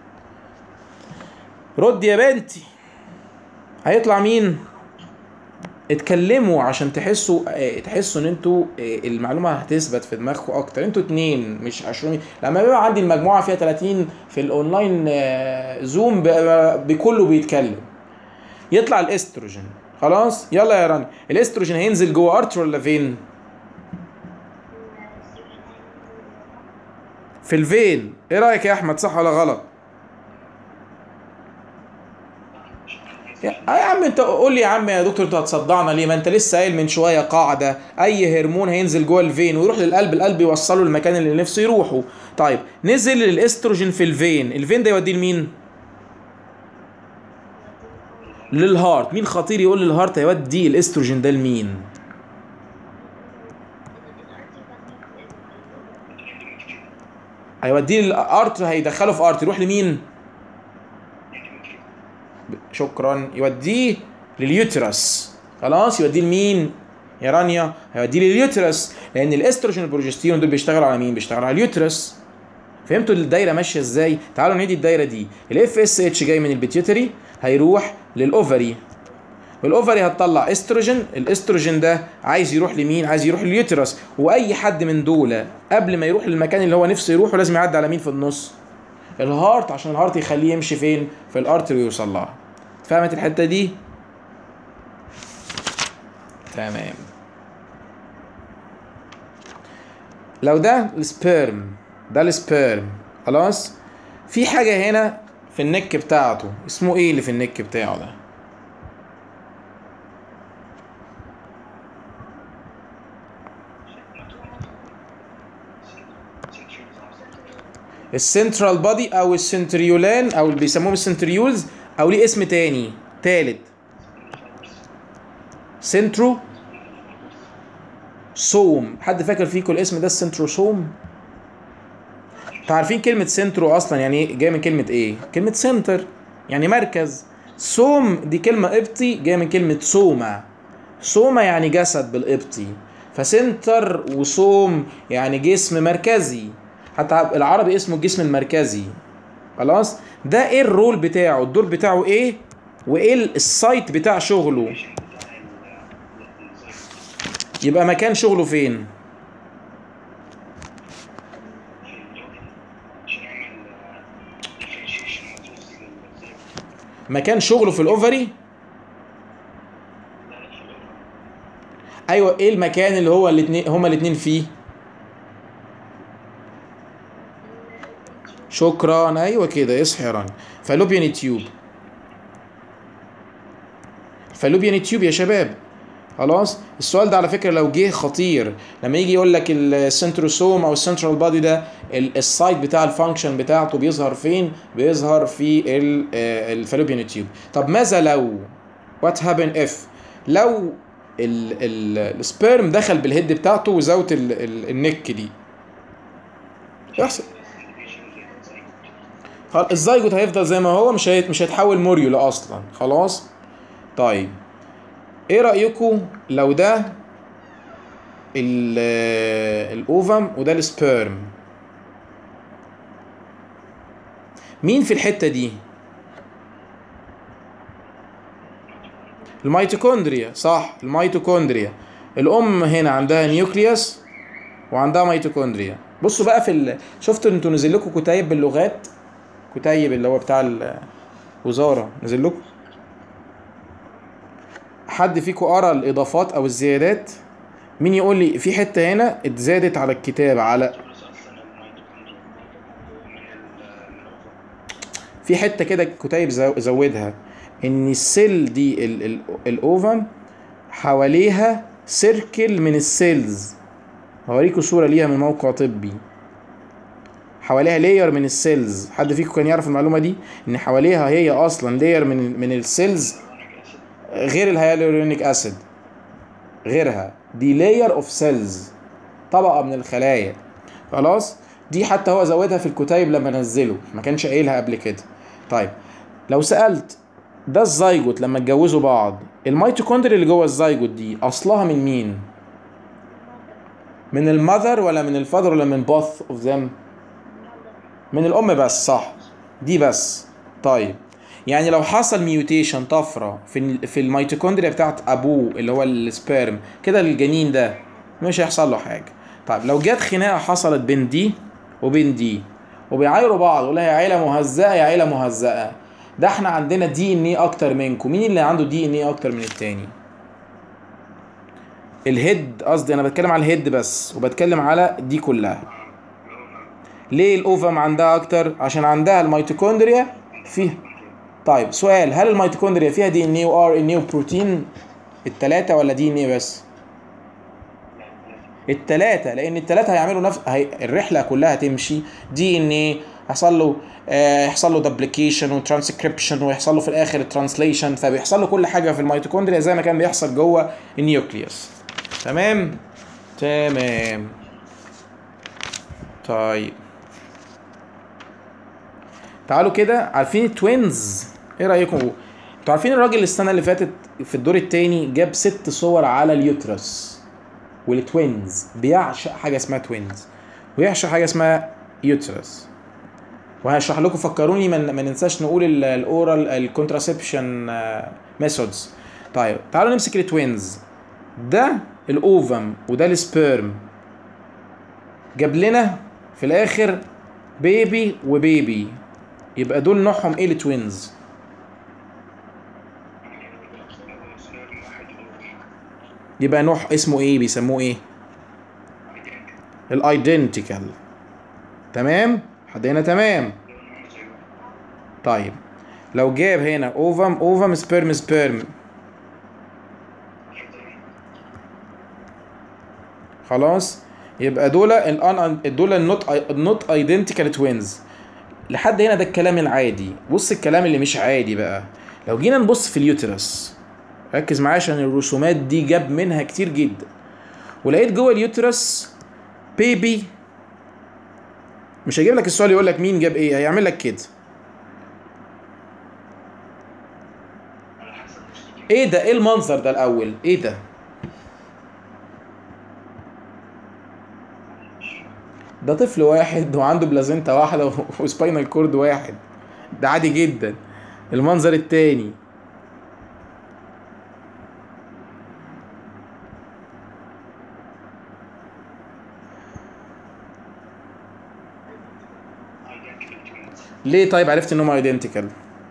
رد يا بنتي هيطلع مين اتكلموا عشان تحسوا اه، تحسوا ان انتوا اه، المعلومه هتثبت في دماغكم اكتر انتوا اتنين مش 20 لما بيبقى عندي المجموعه فيها 30 في الاونلاين اه، زوم ب- بكله بيتكلم يطلع الاستروجين خلاص يلا يا راني الاستروجين هينزل جوه ارتر ولا فين في الفين ايه رايك يا احمد صح ولا غلط يا يا عم انت قول لي يا عم يا دكتور انت هتصدعنا ليه ما انت لسه قايل من شويه قاعده اي هرمون هينزل جوه الفين ويروح للقلب القلب يوصله المكان اللي نفسه يروحه طيب نزل الاستروجين في الفين الفين ده يوديه لمين للهارت مين خطير يقول للهارت هيودي الاستروجين ده لمين هيوديه للارتر هيدخله في ارتر يروح لمين شكرا يوديه لليوترس خلاص يوديه لمين يا رانيا هيوديه لليوترس لان الاستروجين والبروجستيرون دول بيشتغلوا على مين بيشتغلوا على اليوترس فهمتوا الدايره ماشيه ازاي تعالوا نعيد الدايره دي الاف اس اتش جاي من البيتيوتري هيروح للاوفري والاوفري هتطلع استروجين الاستروجين ده عايز يروح لمين عايز يروح لليوترس واي حد من دول قبل ما يروح للمكان اللي هو نفسه يروحه لازم يعدي على مين في النص الهارت عشان الهارت يخليه يمشي فين في الارتري ويوصل لها فهمت الحته دي تمام لو ده السبيرم ده السبيرم خلاص في حاجه هنا في النك بتاعته اسمه ايه اللي في النك بتاعه ده السنترال بادي او السنتريولان او اللي بيسموهم السنتريولز او ليه اسم تاني تالت سنترو سوم حد فاكر فيكم الاسم ده السنتروسوم انتوا عارفين كلمة سنترو اصلا يعني ايه جاية من كلمة ايه كلمة سنتر يعني مركز سوم دي كلمة قبطي جاية من كلمة سوما سوما يعني جسد بالقبطي فسنتر وسوم يعني جسم مركزي حتى العربي اسمه الجسم المركزي خلاص ده ايه الرول بتاعه الدور بتاعه ايه وايه السايت بتاع شغله يبقى مكان شغله فين مكان شغله في الاوفري ايوه ايه المكان اللي هو الاثنين هما الاثنين فيه شكرا ايوه كده اصحى يا راني فالوبيان تيوب فالوبيان تيوب يا شباب خلاص السؤال ده على فكره لو جه خطير لما يجي يقول لك السنتروسوم او السنترال بادي ده السايت بتاع الفانكشن بتاعته بيظهر فين بيظهر في الفالوبيان تيوب طب ماذا لو وات هابن اف لو السبيرم دخل بالهيد بتاعته وزاويه النك دي يحصل خلاص الزيجوت هيفضل زي ما هو مش هيت مش هيتحول موريولا اصلا خلاص طيب ايه رايكم لو ده الاوفم وده السبيرم مين في الحته دي الميتوكوندريا صح الميتوكوندريا الام هنا عندها نيوكليوس وعندها ميتوكوندريا بصوا بقى في ال... شفتوا انتوا نزل لكم كتيب باللغات كتيب اللي هو بتاع الوزاره نزل لكم حد فيكم قرا الاضافات او الزيادات مين يقول لي في حته هنا اتزادت على الكتاب على في حته كده كتيب زو- زودها ان السيل دي ال- ال- الاوفم حواليها سيركل من السيلز هوريكم صوره ليها من موقع طبي حواليها لاير من السيلز حد فيكم كان يعرف المعلومه دي ان حواليها هي اصلا لاير من من السيلز غير الهيالورونيك اسيد غيرها دي لاير اوف سيلز طبقه من الخلايا خلاص دي حتى هو زودها في الكتيب لما نزله ما كانش قايلها قبل كده طيب لو سالت ده الزيجوت لما اتجوزوا بعض الميتوكوندريا اللي جوه الزيجوت دي اصلها من مين من المذر ولا من الفادر ولا من both اوف them من الام بس صح دي بس طيب يعني لو حصل ميوتيشن طفره في ال- في الميتوكوندريا بتاعت ابوه اللي هو السبيرم كده الجنين ده مش هيحصل له حاجه طيب لو جت خناقه حصلت بين دي وبين دي وبيعايروا بعض ولا هي عيله مهزأه يا عيله مهزأه ده احنا عندنا دي ان ايه اكتر منكم مين اللي عنده دي ان ايه اكتر من التاني الهيد قصدي انا بتكلم على الهيد بس وبتكلم على دي كلها ليه الاوفم عندها اكتر عشان عندها الميتوكوندريا فيها طيب سؤال هل الميتوكوندريا فيها دي ان ايه وار ان ايه وبروتين التلاتة ولا دي ان ايه بس التلاتة لان التلاتة هيعملوا نفس هي... الرحلة كلها تمشي دي ان ايه هيحصل له آه يحصل له دبليكيشن وترانسكريبشن ويحصل له في الاخر الترانسليشن فبيحصل له كل حاجة في الميتوكوندريا زي ما كان بيحصل جوه النيوكليوس تمام تمام طيب تعالوا كده عارفين التوينز ايه رايكم انتوا عارفين الراجل السنه اللي فاتت في الدور التاني جاب ست صور على اليوترس والتوينز بيعشق حاجه اسمها توينز ويعشق حاجه اسمها يوترس وهشرح لكم فكروني ما ما ننساش نقول ال- الاورال الكونتراسبشن ميثودز طيب تعالوا نمسك التوينز ده الاوفم وده السبيرم جاب لنا في الاخر بيبي وبيبي يبقى دول نوعهم ايه التوينز يبقى نوع اسمه ايه بيسموه ايه الايدنتيكال تمام حد هنا تمام طيب لو جاب هنا اوفم اوفم سبيرم سبيرم خلاص يبقى دول الان دول النوت النوت ايدنتيكال توينز لحد هنا ده الكلام العادي بص الكلام اللي مش عادي بقى لو جينا نبص في اليوترس ركز معايا عشان الرسومات دي جاب منها كتير جدا ولقيت جوه اليوترس بيبي مش هيجيب لك السؤال يقول لك مين جاب ايه هيعمل لك كده ايه ده ايه المنظر ده الاول ايه ده ده طفل واحد وعنده بلازنتا واحدة وسباينال كورد واحد ده عادي جدا المنظر التاني ليه طيب عرفت انهم ايدنتيكال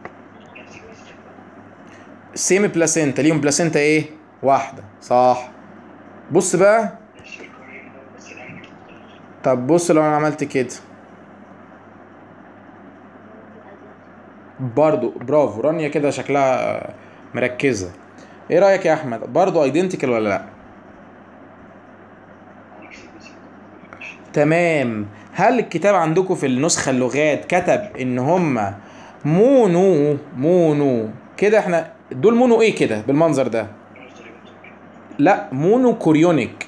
سيم بلاسينتا ليهم بلاسينتا ايه واحده صح بص بقى طب بص لو انا عملت كده برضو برافو رانيا كده شكلها مركزه ايه رايك يا احمد برضو ايدنتيكال ولا لا تمام هل الكتاب عندكم في النسخه اللغات كتب ان هما مونو مونو كده احنا دول مونو ايه كده بالمنظر ده لا مونو كوريونيك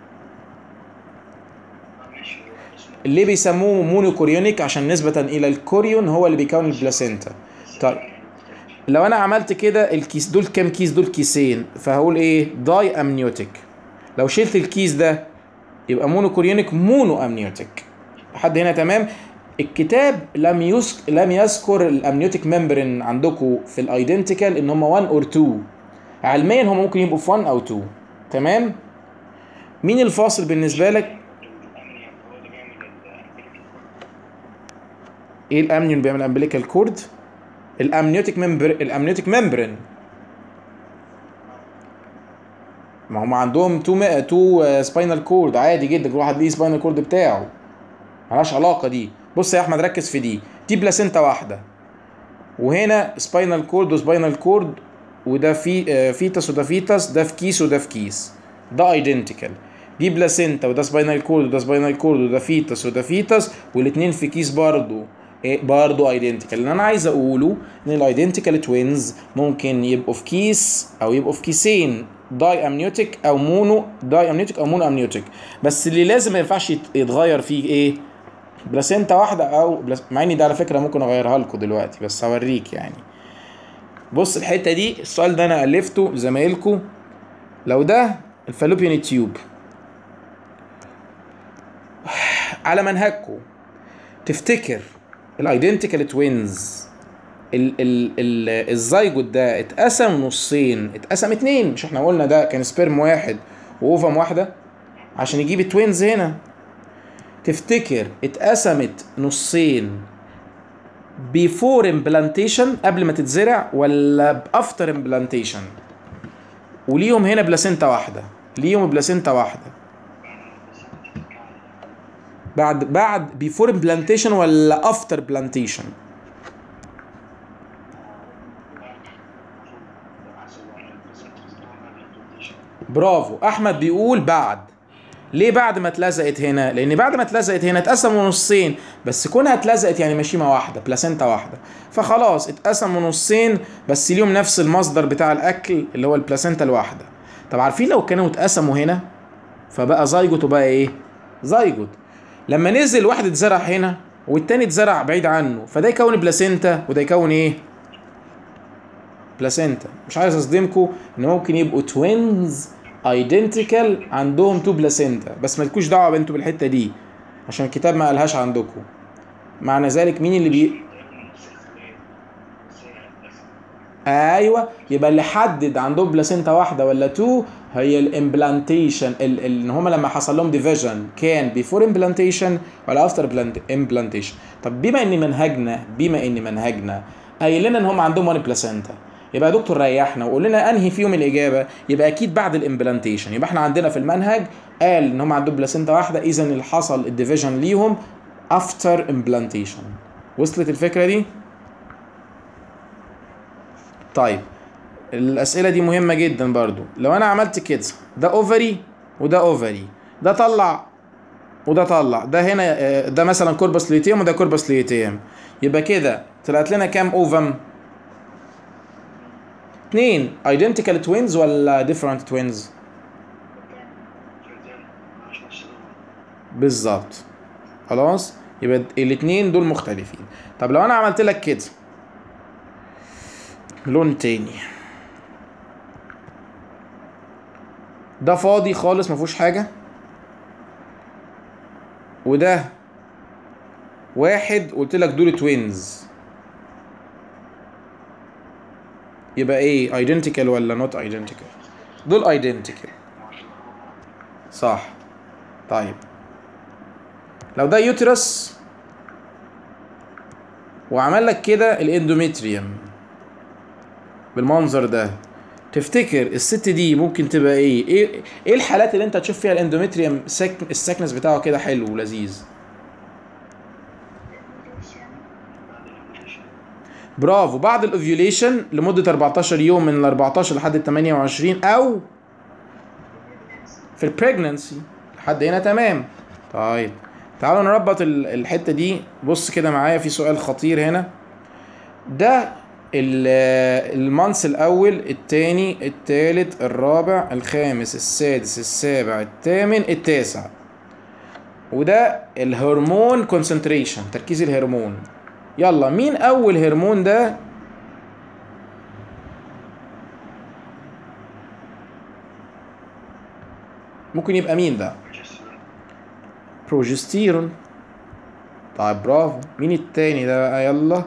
ليه بيسموه مونو كوريونيك عشان نسبة إلى الكوريون هو اللي بيكون البلاسينتا طيب لو أنا عملت كده الكيس دول كام كيس دول كيسين فهقول إيه داي أمنيوتيك لو شلت الكيس ده يبقى مونو كوريونيك مونو أمنيوتيك لحد هنا تمام الكتاب لم يسك... لم يذكر الامنيوتيك ممبرين عندكم في الايدنتيكال ان هم 1 اور 2 علميا هم ممكن يبقوا في 1 او 2 تمام مين الفاصل بالنسبه لك الأمنية هو اللي بيعمل الأمبليكال ايه الامنيون اللي بيعمل امبليكال كورد الامنيوتيك ممبر الامنيوتيك ممبرين ما هم عندهم تو تو سباينال كورد عادي جدا كل واحد ليه سباينال كورد بتاعه ملهاش علاقه دي بص يا احمد ركز في دي دي بلاسينتا واحده وهنا سباينال كورد وسباينال كورد وده في آه، فيتس وده فيتس ده في كيس وده في كيس ده ايدنتيكال دي بلاسينتا وده سباينال كورد وده سباينال كورد وده فيتس وده فيتس والاتنين في كيس برضو إيه برضو ايدنتيكال اللي انا عايز اقوله ان الايدنتيكال توينز ممكن يبقوا في كيس او يبقوا في كيسين داي امنيوتيك او مونو داي امنيوتيك او مونو امنيوتيك بس اللي لازم ما ينفعش يت- يتغير فيه ايه بلاسينتا واحده او بلاس... مع اني ده على فكره ممكن اغيرها لكم دلوقتي بس هوريك يعني بص الحته دي السؤال ده انا الفته زمايلكم لو ده الفالوبيان تيوب على منهجكم تفتكر الايدنتيكال توينز ال ال ال الزيجوت ده اتقسم نصين اتقسم اتنين مش احنا قلنا ده كان سبيرم واحد واوفم واحده عشان يجيب التوينز هنا تفتكر اتقسمت نصين بيفور امبلانتيشن قبل ما تتزرع ولا بافتر امبلانتيشن وليهم هنا بلاسينتا واحده ليهم بلاسينتا واحده بعد بعد بيفور امبلانتيشن ولا افتر بلانتيشن برافو احمد بيقول بعد ليه بعد ما اتلزقت هنا لان بعد ما اتلزقت هنا اتقسموا نصين بس كونها اتلزقت يعني مشيمه واحده بلاسينتا واحده فخلاص اتقسموا نصين بس ليهم نفس المصدر بتاع الاكل اللي هو البلاسينتا الواحده طب عارفين لو كانوا اتقسموا هنا فبقى زيجوت وبقى ايه زيجوت لما نزل واحد اتزرع هنا والتاني اتزرع بعيد عنه فده يكون بلاسينتا وده يكون ايه بلاسينتا مش عايز اصدمكم ان ممكن يبقوا توينز ايدنتيكال عندهم تو بلاسينتا بس ما تكونش دعوه بانتوا بالحته دي عشان الكتاب ما قالهاش عندكم معنى ذلك مين اللي بي ايوه يبقى اللي حدد عندهم بلاسينتا واحده ولا تو هي الامبلانتيشن ان هم لما حصل لهم ديفيجن كان بيفور امبلانتيشن ولا افتر امبلانتيشن طب بما ان منهجنا بما ان منهجنا قايل لنا ان هم عندهم وان بلاسينتا يبقى يا دكتور ريحنا وقول لنا انهي فيهم الاجابه يبقى اكيد بعد الامبلانتيشن يبقى احنا عندنا في المنهج قال ان هم عندهم بلاسينتا واحده اذا اللي حصل الديفيجن ليهم افتر امبلانتيشن وصلت الفكره دي طيب الاسئله دي مهمه جدا برضو لو انا عملت كده ده اوفري وده اوفري ده طلع وده طلع ده هنا آه، ده مثلا كوربس ليتيوم وده كوربس ليتيوم يبقى كده طلعت لنا كام اوفم اتنين ايدنتيكال توينز ولا ديفرنت توينز بالظبط خلاص يبقى الاتنين دول مختلفين طب لو انا عملت لك كده لون تاني ده فاضي خالص ما فيهوش حاجه وده واحد قلت لك دول توينز يبقى ايه ايدنتيكال ولا نوت ايدنتيكال دول ايدنتيكال صح طيب لو ده يوترس وعمل لك كده الاندوميتريوم بالمنظر ده تفتكر الست دي ممكن تبقى ايه ايه ايه الحالات اللي انت تشوف فيها الاندوميتريوم سك... السكنس بتاعه كده حلو ولذيذ برافو بعد الاوفيوليشن لمده 14 يوم من ال 14 لحد ال 28 او في البريجننسي لحد هنا تمام طيب تعالوا نربط ال- الحته دي بص كده معايا في سؤال خطير هنا ده ال- المانس الاول التاني التالت الرابع الخامس السادس السابع الثامن التاسع وده الهرمون كونسنتريشن تركيز الهرمون يلا مين اول هرمون ده ممكن يبقى مين ده بروجستيرون طيب برافو مين التاني ده بقى يلا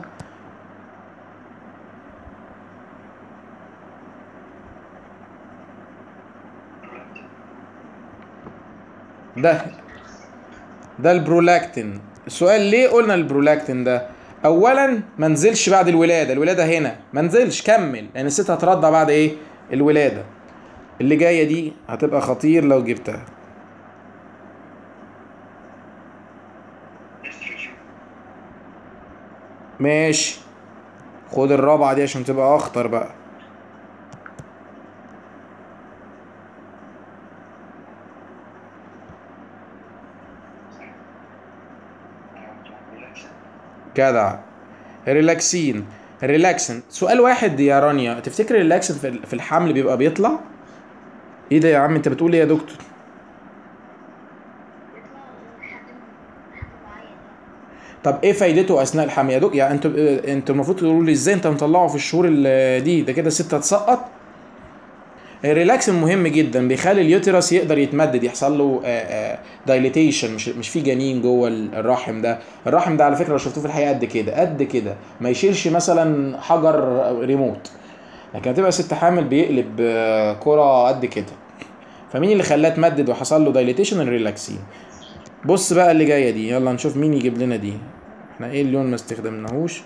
ده ده البرولاكتين السؤال ليه قلنا البرولاكتين ده اولا ما نزلش بعد الولاده الولاده هنا ما نزلش كمل لان الست هترضع بعد ايه الولاده اللي جايه دي هتبقى خطير لو جبتها استريشن ماشي خد الرابعه دي عشان تبقى اخطر بقى ريلاكس جدع ريلاكسين ريلاكسن سؤال واحد يا رانيا تفتكر الريلاكسن في في الحمل بيبقى بيطلع ايه ده يا عم انت بتقول ايه يا دكتور بيطلع لحد حد معين طب ايه فايدته اثناء الحمل يا دكتور يعني انتوا انتوا المفروض تقولوا لي ازاي انت مطلعه في الشهور ال- دي ده كده الست هتسقط الريلاكس مهم جدا بيخلي اليوتيرس يقدر يتمدد يحصل له دايليتيشن مش مش في جنين جوه ال- الرحم ده الرحم ده على فكره لو شفتوه في الحقيقه قد كده قد كده ما يشيلش مثلا حجر ريموت لكن هتبقى ست حامل بيقلب آه، كرة قد كده فمين اللي خلاه تمدد وحصل له دايليتيشن الريلاكسين بص بقى اللي جايه دي يلا نشوف مين يجيب لنا دي احنا ايه اللون ما استخدمناهوش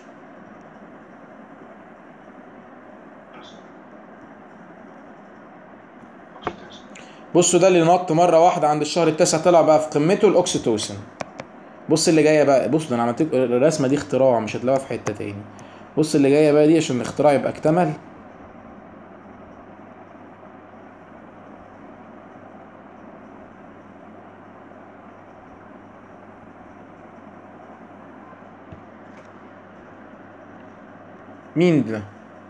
بصوا ده اللي نط مره واحده عند الشهر التاسع طلع بقى في قمته الاوكسيتوسين بص اللي جايه بقى بص ده انا عملت لكم- الرسمه دي اختراع مش هتلاقوها في حته تاني بص اللي جايه بقى دي عشان الاختراع يبقى اكتمل مين ده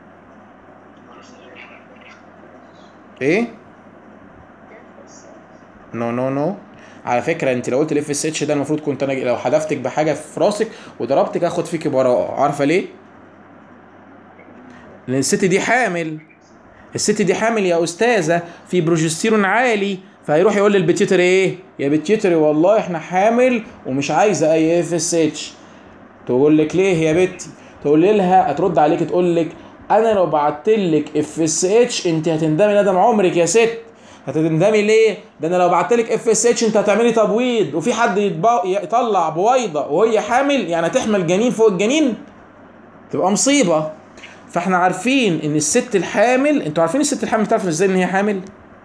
ايه نو نو نو على فكره انت لو قلت الاف اس اتش ده المفروض كنت انا لو حدفتك بحاجه في راسك وضربتك اخد فيك براءه عارفه ليه لان الست دي حامل الست دي حامل يا استاذه في بروجستيرون عالي فهيروح يقول للبيتيوتري ايه يا بيتيوتري والله احنا حامل ومش عايزه اي اف اس اتش تقول لك ليه يا بنتي تقول لها هترد عليك تقول لك انا لو بعت لك اف اس اتش انت هتندمي ندم عمرك يا ست هتندمي ليه ده انا لو بعت لك اف اس اتش انت هتعملي تبويض وفي حد يطبق- يطلع بويضه وهي حامل يعني تحمل جنين فوق الجنين تبقى مصيبه فاحنا عارفين ان الست الحامل انتوا عارفين الست الحامل تعرف ازاي ان هي حامل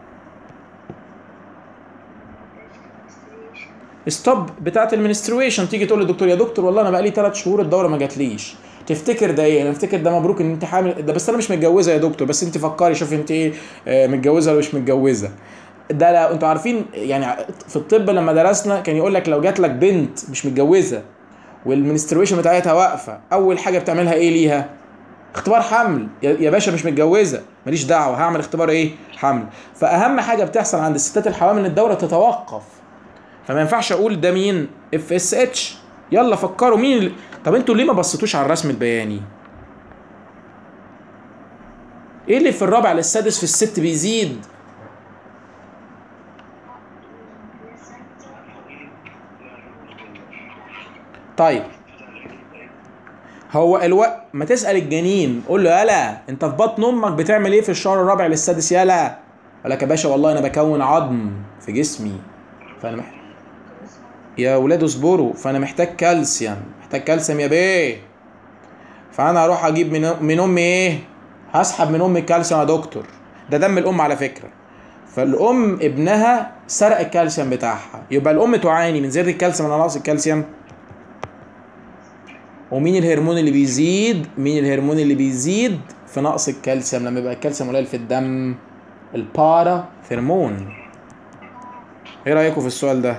ستوب بتاعت المنسترويشن تيجي تقول للدكتور يا دكتور والله انا بقالي ثلاث شهور الدوره ما جاتليش تفتكر ده ايه انا افتكر ده مبروك ان انت حامل ده بس انا مش متجوزه يا دكتور بس انت فكري شوفي انت ايه آه، متجوزه ولا مش متجوزه ده لا انتوا عارفين يعني في الطب لما درسنا كان يقول لك لو جات لك بنت مش متجوزه والمنسترويشن بتاعتها واقفه اول حاجه بتعملها ايه ليها اختبار حمل يا يا باشا مش متجوزه ماليش دعوه هعمل اختبار ايه حمل فاهم حاجه بتحصل عند الستات الحوامل ان الدوره تتوقف فما ينفعش اقول ده مين اف اس اتش يلا فكروا مين اللي... طب انتوا ليه ما بصيتوش على الرسم البياني ايه اللي في الرابع للسادس في الست بيزيد طيب هو الوقت ما تسال الجنين قول له يلا انت في بطن امك بتعمل ايه في الشهر الرابع للسادس يلا يقول لك يا باشا والله انا بكون عظم في جسمي فانا محتاج يا ولاد اصبروا فانا محتاج كالسيوم محتاج كالسيوم يا بيه فانا هروح اجيب من من امي ايه هسحب من امي الكالسيوم يا دكتور ده دم الام على فكره فالام ابنها سرق الكالسيوم بتاعها يبقى الام تعاني من زياده الكالسيوم ولا نقص الكالسيوم ومين الهرمون اللي بيزيد مين الهرمون اللي بيزيد في نقص الكالسيوم لما يبقى الكالسيوم قليل في الدم البارا ثرمون ايه رايكم في السؤال ده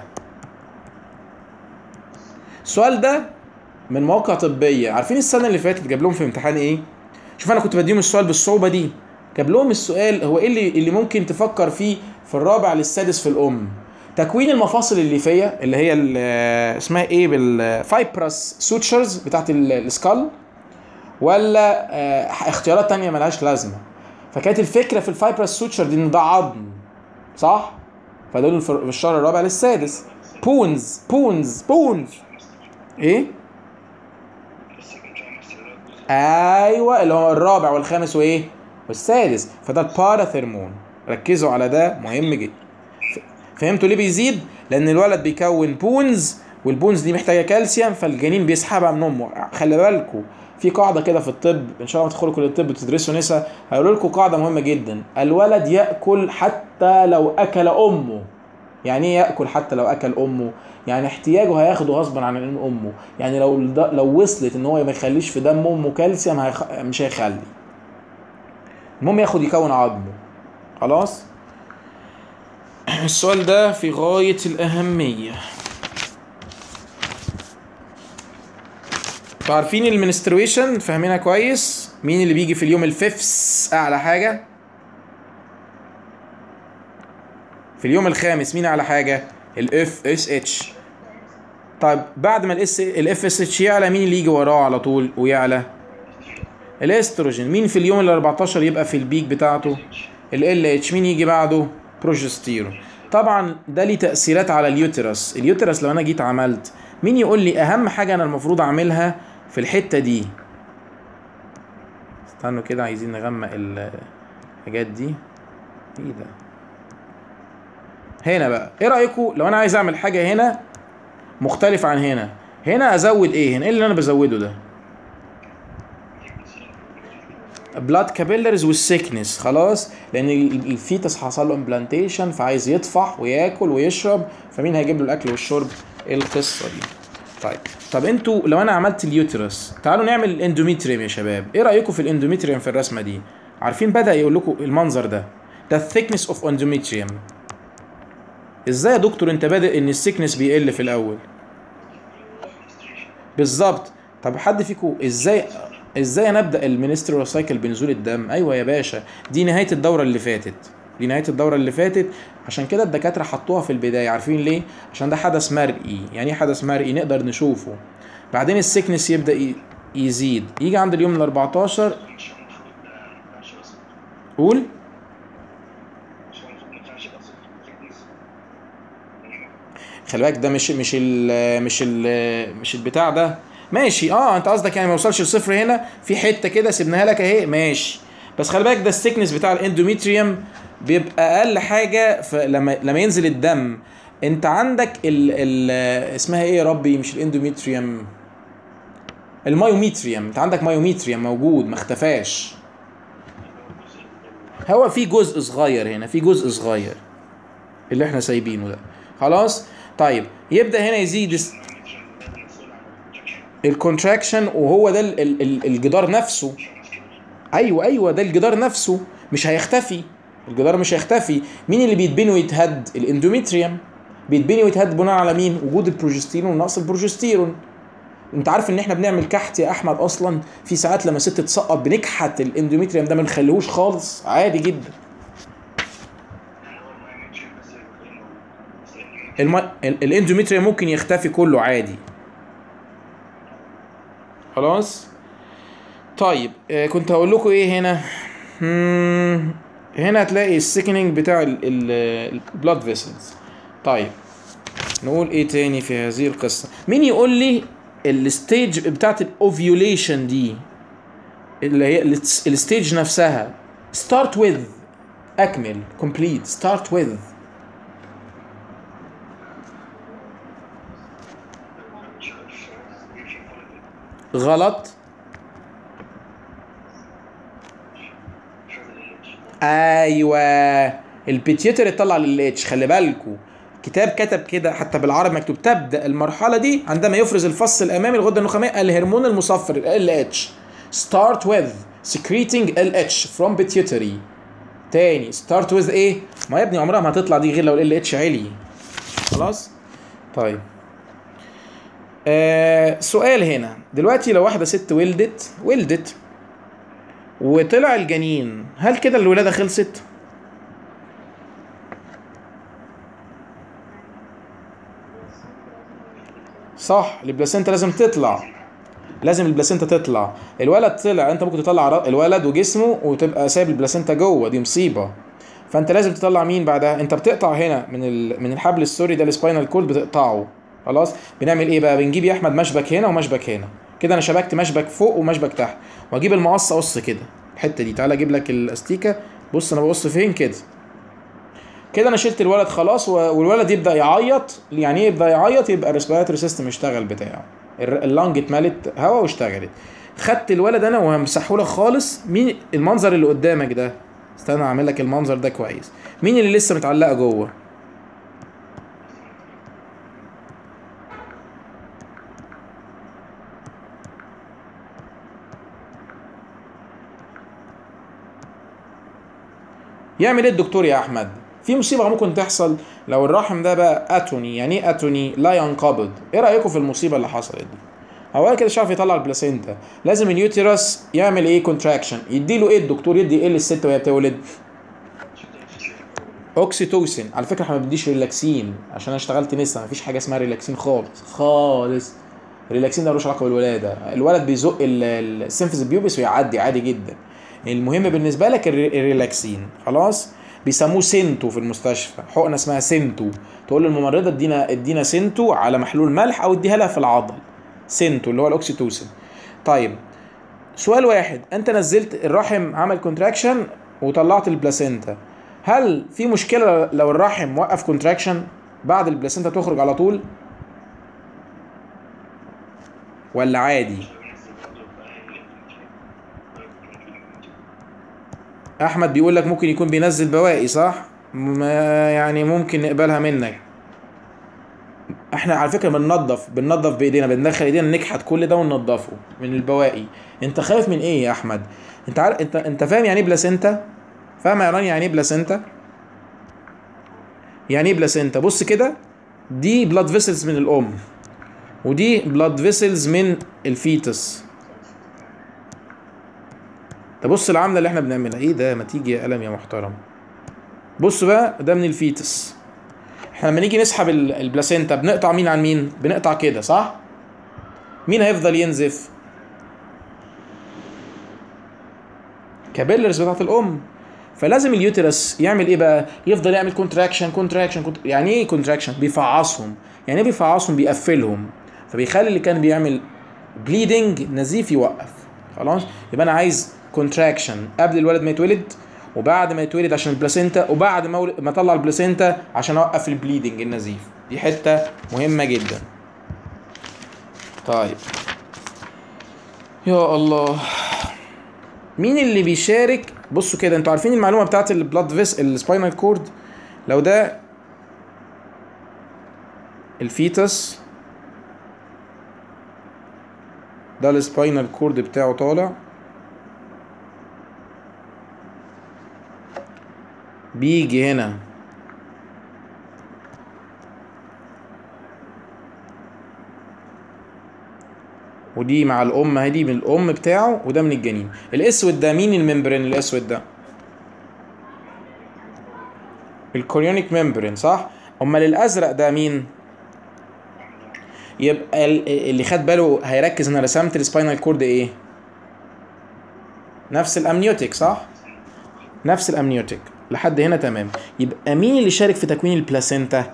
السؤال ده من مواقع طبيه عارفين السنه اللي فاتت جاب لهم في امتحان ايه شوف انا كنت بديهم السؤال بالصعوبه دي جاب لهم السؤال هو ايه اللي اللي ممكن تفكر فيه في الرابع للسادس في الام تكوين المفاصل الليفيه اللي هي ال- اسمها ايه بالفايبرس سوتشرز بتاعت ال- السكال ولا آه، اختيارات تانية ملهاش لازمه فكانت الفكره في الفايبرس سوتشر دي ان ده عظم صح فدول في في الشهر الرابع للسادس بونز بونز بونز ايه السكند ترايمستر ايوه اللي هو الرابع والخامس وايه والسادس فده الباراثيرمون ركزوا على ده مهم جدا ف- فهمتوا ليه بيزيد لان الولد بيكون بونز والبونز دي محتاجه كالسيوم فالجنين بيسحبها من امه خلي بالكم في قاعده كده في الطب ان شاء الله تدخلوا كليه الطب تدرسوا نسا هيقولوا لكم قاعده مهمه جدا الولد ياكل حتى لو اكل امه يعني ايه ياكل حتى لو اكل امه يعني احتياجه هياخده غصبا عن امه يعني لو لو وصلت ان هو ما يخليش في دم امه كالسيوم هيخ... مش هيخلي المهم ياخد يكون عظمه خلاص السؤال ده في غاية الأهمية انتوا عارفين المنسترويشن فاهمينها كويس مين اللي بيجي في اليوم الفيفس أعلى حاجة في اليوم الخامس مين أعلى حاجة الاف اس اتش طيب بعد ما الاس الاف اس اتش يعلى مين اللي يجي وراه على طول ويعلى الاستروجين مين في اليوم ال 14 يبقى في البيك بتاعته ال اتش مين يجي بعده بروجستيرون طبعا ده ليه تاثيرات على اليوترس اليوترس لو انا جيت عملت مين يقول لي اهم حاجه انا المفروض اعملها في الحته دي استنوا كده عايزين نغمق الحاجات دي ايه ده هنا بقى ايه رايكم لو انا عايز اعمل حاجه هنا مختلف عن هنا هنا ازود ايه هنا ايه اللي انا بزوده ده بلاد كابيلرز والسيكنس خلاص لان ال- الفيتس حصل له امبلانتيشن فعايز يطفح وياكل ويشرب فمين هيجيب له الاكل والشرب ايه القصه دي طيب طب انتوا لو انا عملت اليوترس تعالوا نعمل الاندوميتريوم يا شباب ايه رايكم في الاندوميتريوم في الرسمه دي عارفين بدا يقول لكم المنظر ده ده الثيكنس اوف اندوميتريوم ازاي يا دكتور انت بادئ ان السيكنس بيقل في الاول بالظبط طب حد فيكم ازاي ازاي نبدا المينسترال سايكل بنزول الدم ايوه يا باشا دي نهايه الدوره اللي فاتت دي نهايه الدوره اللي فاتت عشان كده الدكاتره حطوها في البدايه عارفين ليه عشان ده حدث مرئي يعني ايه حدث مرئي نقدر نشوفه بعدين السيكنس يبدا ي- يزيد يجي عند اليوم ال 14 مش المفروض ما ينفعش بس قول مش المفروض ما ينفعش بس فيتنس خلي بالك ده مش مش ال مش ال مش البتاع ده ماشي اه انت قصدك يعني ما يوصلش لصفر هنا في حته كده سيبناها لك اهي ماشي بس خلي بالك ده السيكنس بتاع الاندوميتريوم بيبقى اقل حاجه ف- لما لما ينزل الدم انت عندك ال ال اسمها ايه يا ربي مش الاندوميتريوم المايوميتريوم انت عندك مايوميتريوم موجود ما اختفاش هو في جزء صغير هنا في جزء صغير اللي احنا سايبينه ده خلاص طيب يبدا هنا يزيد الس- ده مسؤول عن الانجكشن الكونتراكشن وهو ده ال- ال- ال- الجدار نفسه ايوه ايوه ده الجدار نفسه مش هيختفي الجدار مش هيختفي مين اللي بيتبني ويتهد الاندوميتريوم بيتبني ويتهد بناء على مين وجود البروجستيرون ونقص البروجستيرون انت عارف ان احنا بنعمل كحت يا احمد اصلا في ساعات لما ست تسقط بنكحت الاندوميتريوم ده ما نخليهوش خالص عادي جدا يعني هو ما يعملش بس لانه بس لانه الم... ال- الاندوميتريوم ممكن يختفي كله عادي خلاص طيب آه كنت هقول لكم ايه هنا مم، هنا هتلاقي السيكنينج بتاع البلاد فيسلز طيب نقول ايه تاني في هذه القصه مين يقول لي الستيج بتاعت الاوفيوليشن دي اللي هي الس- الستيج نفسها start with اكمل complete start with غلط ايوه البيتيوتري طلع للاتش خلي بالكوا كتاب كتب كده حتى بالعربي مكتوب تبدا المرحله دي عندما يفرز الفص الامامي الغده النخاميه الهرمون المصفر ال اتش start with secreting LH from pituitary تاني start with ايه ما يا ابني عمرها ما هتطلع دي غير لو ال اتش عالي خلاص طيب آه سؤال هنا دلوقتي لو واحده ست ولدت ولدت وطلع الجنين هل كده الولاده خلصت صح البلاسينتا لازم تطلع لازم البلاسينتا تطلع الولد طلع انت ممكن تطلع ر- الولد وجسمه وتبقى سايب البلاسينتا جوه دي مصيبه فانت لازم تطلع مين بعدها انت بتقطع هنا من ال... من الحبل السوري ده السباينال كورد بتقطعه خلاص بنعمل ايه بقى بنجيب يا احمد مشبك هنا ومشبك هنا كده انا شبكت مشبك فوق ومشبك تحت واجيب المقص اقص كده الحته دي تعالى اجيب لك الاستيكه بص انا بقص فين كده كده انا شلت الولد خلاص و- والولد يبدا يعيط يعني ايه يبدا يعيط يبقى الريسبيراتوري سيستم اشتغل بتاعه الر- اللنج اتملت هواء واشتغلت خدت الولد انا وهمسحه لك خالص مين المنظر اللي قدامك ده استنى اعمل لك المنظر ده كويس مين اللي لسه متعلقه جوه يعمل ايه الدكتور يا احمد في مصيبه ممكن تحصل لو الرحم ده بقى اتوني يعني ايه اتوني لا ينقبض ايه رايكم في المصيبه اللي حصلت دي اولا كده مش عارف يطلع البلاسينتا لازم اليوتيرس يعمل ايه كونتراكشن يديله ايه الدكتور يدي ايه للست وهي بتولد اوكسيتوسين على فكره احنا ما بنديش ريلاكسين عشان انا اشتغلت نسا مفيش حاجه اسمها ريلاكسين خالص خالص الريلاكسين ده ملوش علاقه بالولاده الولد بيزق ال- السينفيز بيوبس ويعدي عادي جدا المهم بالنسبه لك الري- الريلاكسين خلاص بيسموه سنتو في المستشفى حقنه اسمها سنتو تقول للممرضه ادينا ادينا سنتو على محلول ملح او اديها لها في العضل سنتو اللي هو الاوكسيتوسين طيب سؤال واحد انت نزلت الرحم عمل كونتراكشن وطلعت البلاسينتا هل في مشكله لو الرحم وقف كونتراكشن بعد البلاسينتا تخرج على طول ولا عادي احمد بيقول لك ممكن يكون بينزل بواقي صح ما يعني ممكن نقبلها منك احنا على فكره بننظف بننظف بايدينا بندخل ايدينا نكحت كل ده وننضفه من البواقي انت خايف من ايه يا احمد انت عارف انت انت فاهم يعني ايه بلاسينتا فاهم يا رانيا يعني ايه بلاسينتا يعني ايه بلاسينتا بص كده دي بلاد فيسلز من الام ودي بلاد فيسلز من الفيتس تبص العامله اللي احنا بنعملها ايه ده ما تيجي يا قلم يا محترم بص بقى ده من الفيتس احنا لما نيجي نسحب ال- البلاسينتا بنقطع مين عن مين بنقطع كده صح مين هيفضل ينزف كابيلرز بتاعت الام فلازم اليوترس يعمل ايه بقى يفضل يعمل كونتراكشن كونتراكشن يعني ايه كونتراكشن بيفعصهم يعني ايه بيفعصهم بيقفلهم فبيخلي اللي كان بيعمل بليدنج نزيف يوقف خلاص يبقى انا عايز كونتراكشن قبل الولد ما يتولد وبعد ما يتولد عشان البلاسينتا وبعد ما ول- ما اطلع البلاسينتا عشان اوقف البليدنج النزيف دي حته مهمه جدا طيب يا الله مين اللي بيشارك بصوا كده انتوا عارفين المعلومه بتاعت البلاد فيس السباينال كورد لو ده الفيتس ده السباينال كورد بتاعه طالع بيجي هنا ودي مع الام اهي دي من الام بتاعه وده من الجنين الاسود ده مين الممبرين الاسود ده الكوريونيك ممبرين صح امال الازرق ده مين يبقى ال- اللي خد باله هيركز انا رسمت السباينال كورد ايه نفس الامنيوتيك صح نفس الامنيوتيك لحد هنا تمام يبقى مين اللي شارك في تكوين البلاسينتا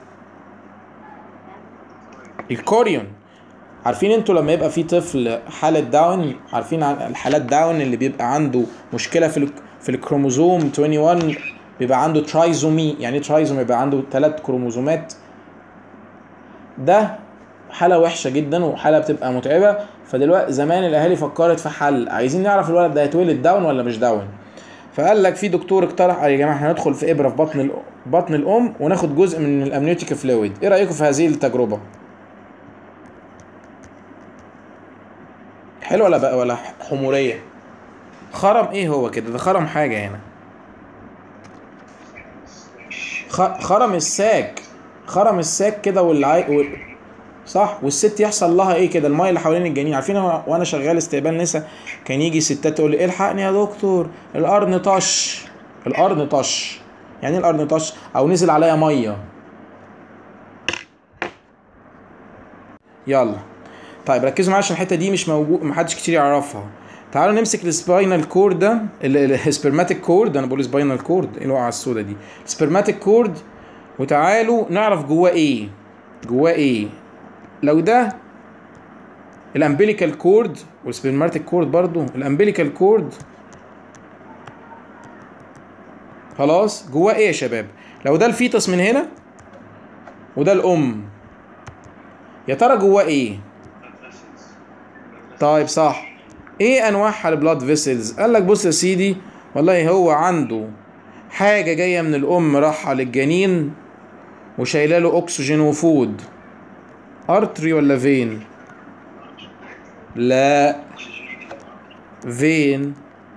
الكوريون عارفين انتوا لما يبقى في طفل حالة داون عارفين عن الحالات داون اللي بيبقى عنده مشكلة في الك- في الكروموزوم 21 بيبقى عنده ترايزومي يعني ايه ترايزومي يبقى عنده ثلاث كروموزومات ده حالة وحشة جدا وحالة بتبقى متعبة فدلوقتي زمان الاهالي فكرت في حل عايزين نعرف الولد ده هيتولد داون ولا مش داون فقال لك في دكتور اقترح قال يا جماعه احنا هندخل في ابره في بطن ال- بطن الام وناخد جزء من الامنيوتيك فلويد ايه رايكم في هذه التجربه حلو ولا بقى ولا حموريه خرم ايه هو كده ده خرم حاجه هنا خ- خرم الساك خرم الساك كده والعي وال... صح والست يحصل لها ايه كده المايه اللي حوالين الجنين عارفين أنا وانا شغال استقبال نسا كان يجي ستات تقول لي الحقني يا دكتور القرن طش القرن طش يعني ايه القرن طش او نزل عليا ميه يلا طيب ركزوا معايا عشان الحته دي مش موجود محدش كتير يعرفها تعالوا نمسك السباينال كورد ده السبرماتيك كورد انا بقول سباينال كورد ايه الوقعه السودا دي السبرماتيك كورد وتعالوا نعرف جواه ايه جواه ايه لو ده الامبليكال كورد والسبرماتيك كورد برضو الامبليكال كورد خلاص جواه ايه يا شباب لو ده الفيتس من هنا وده الام يا ترى جواه ايه طيب صح ايه انواعها البلاد فيسلز قال لك بص يا سيدي والله هو عنده حاجه جايه من الام راحه للجنين وشايله له اكسجين وفود ارتري ولا فين لا فين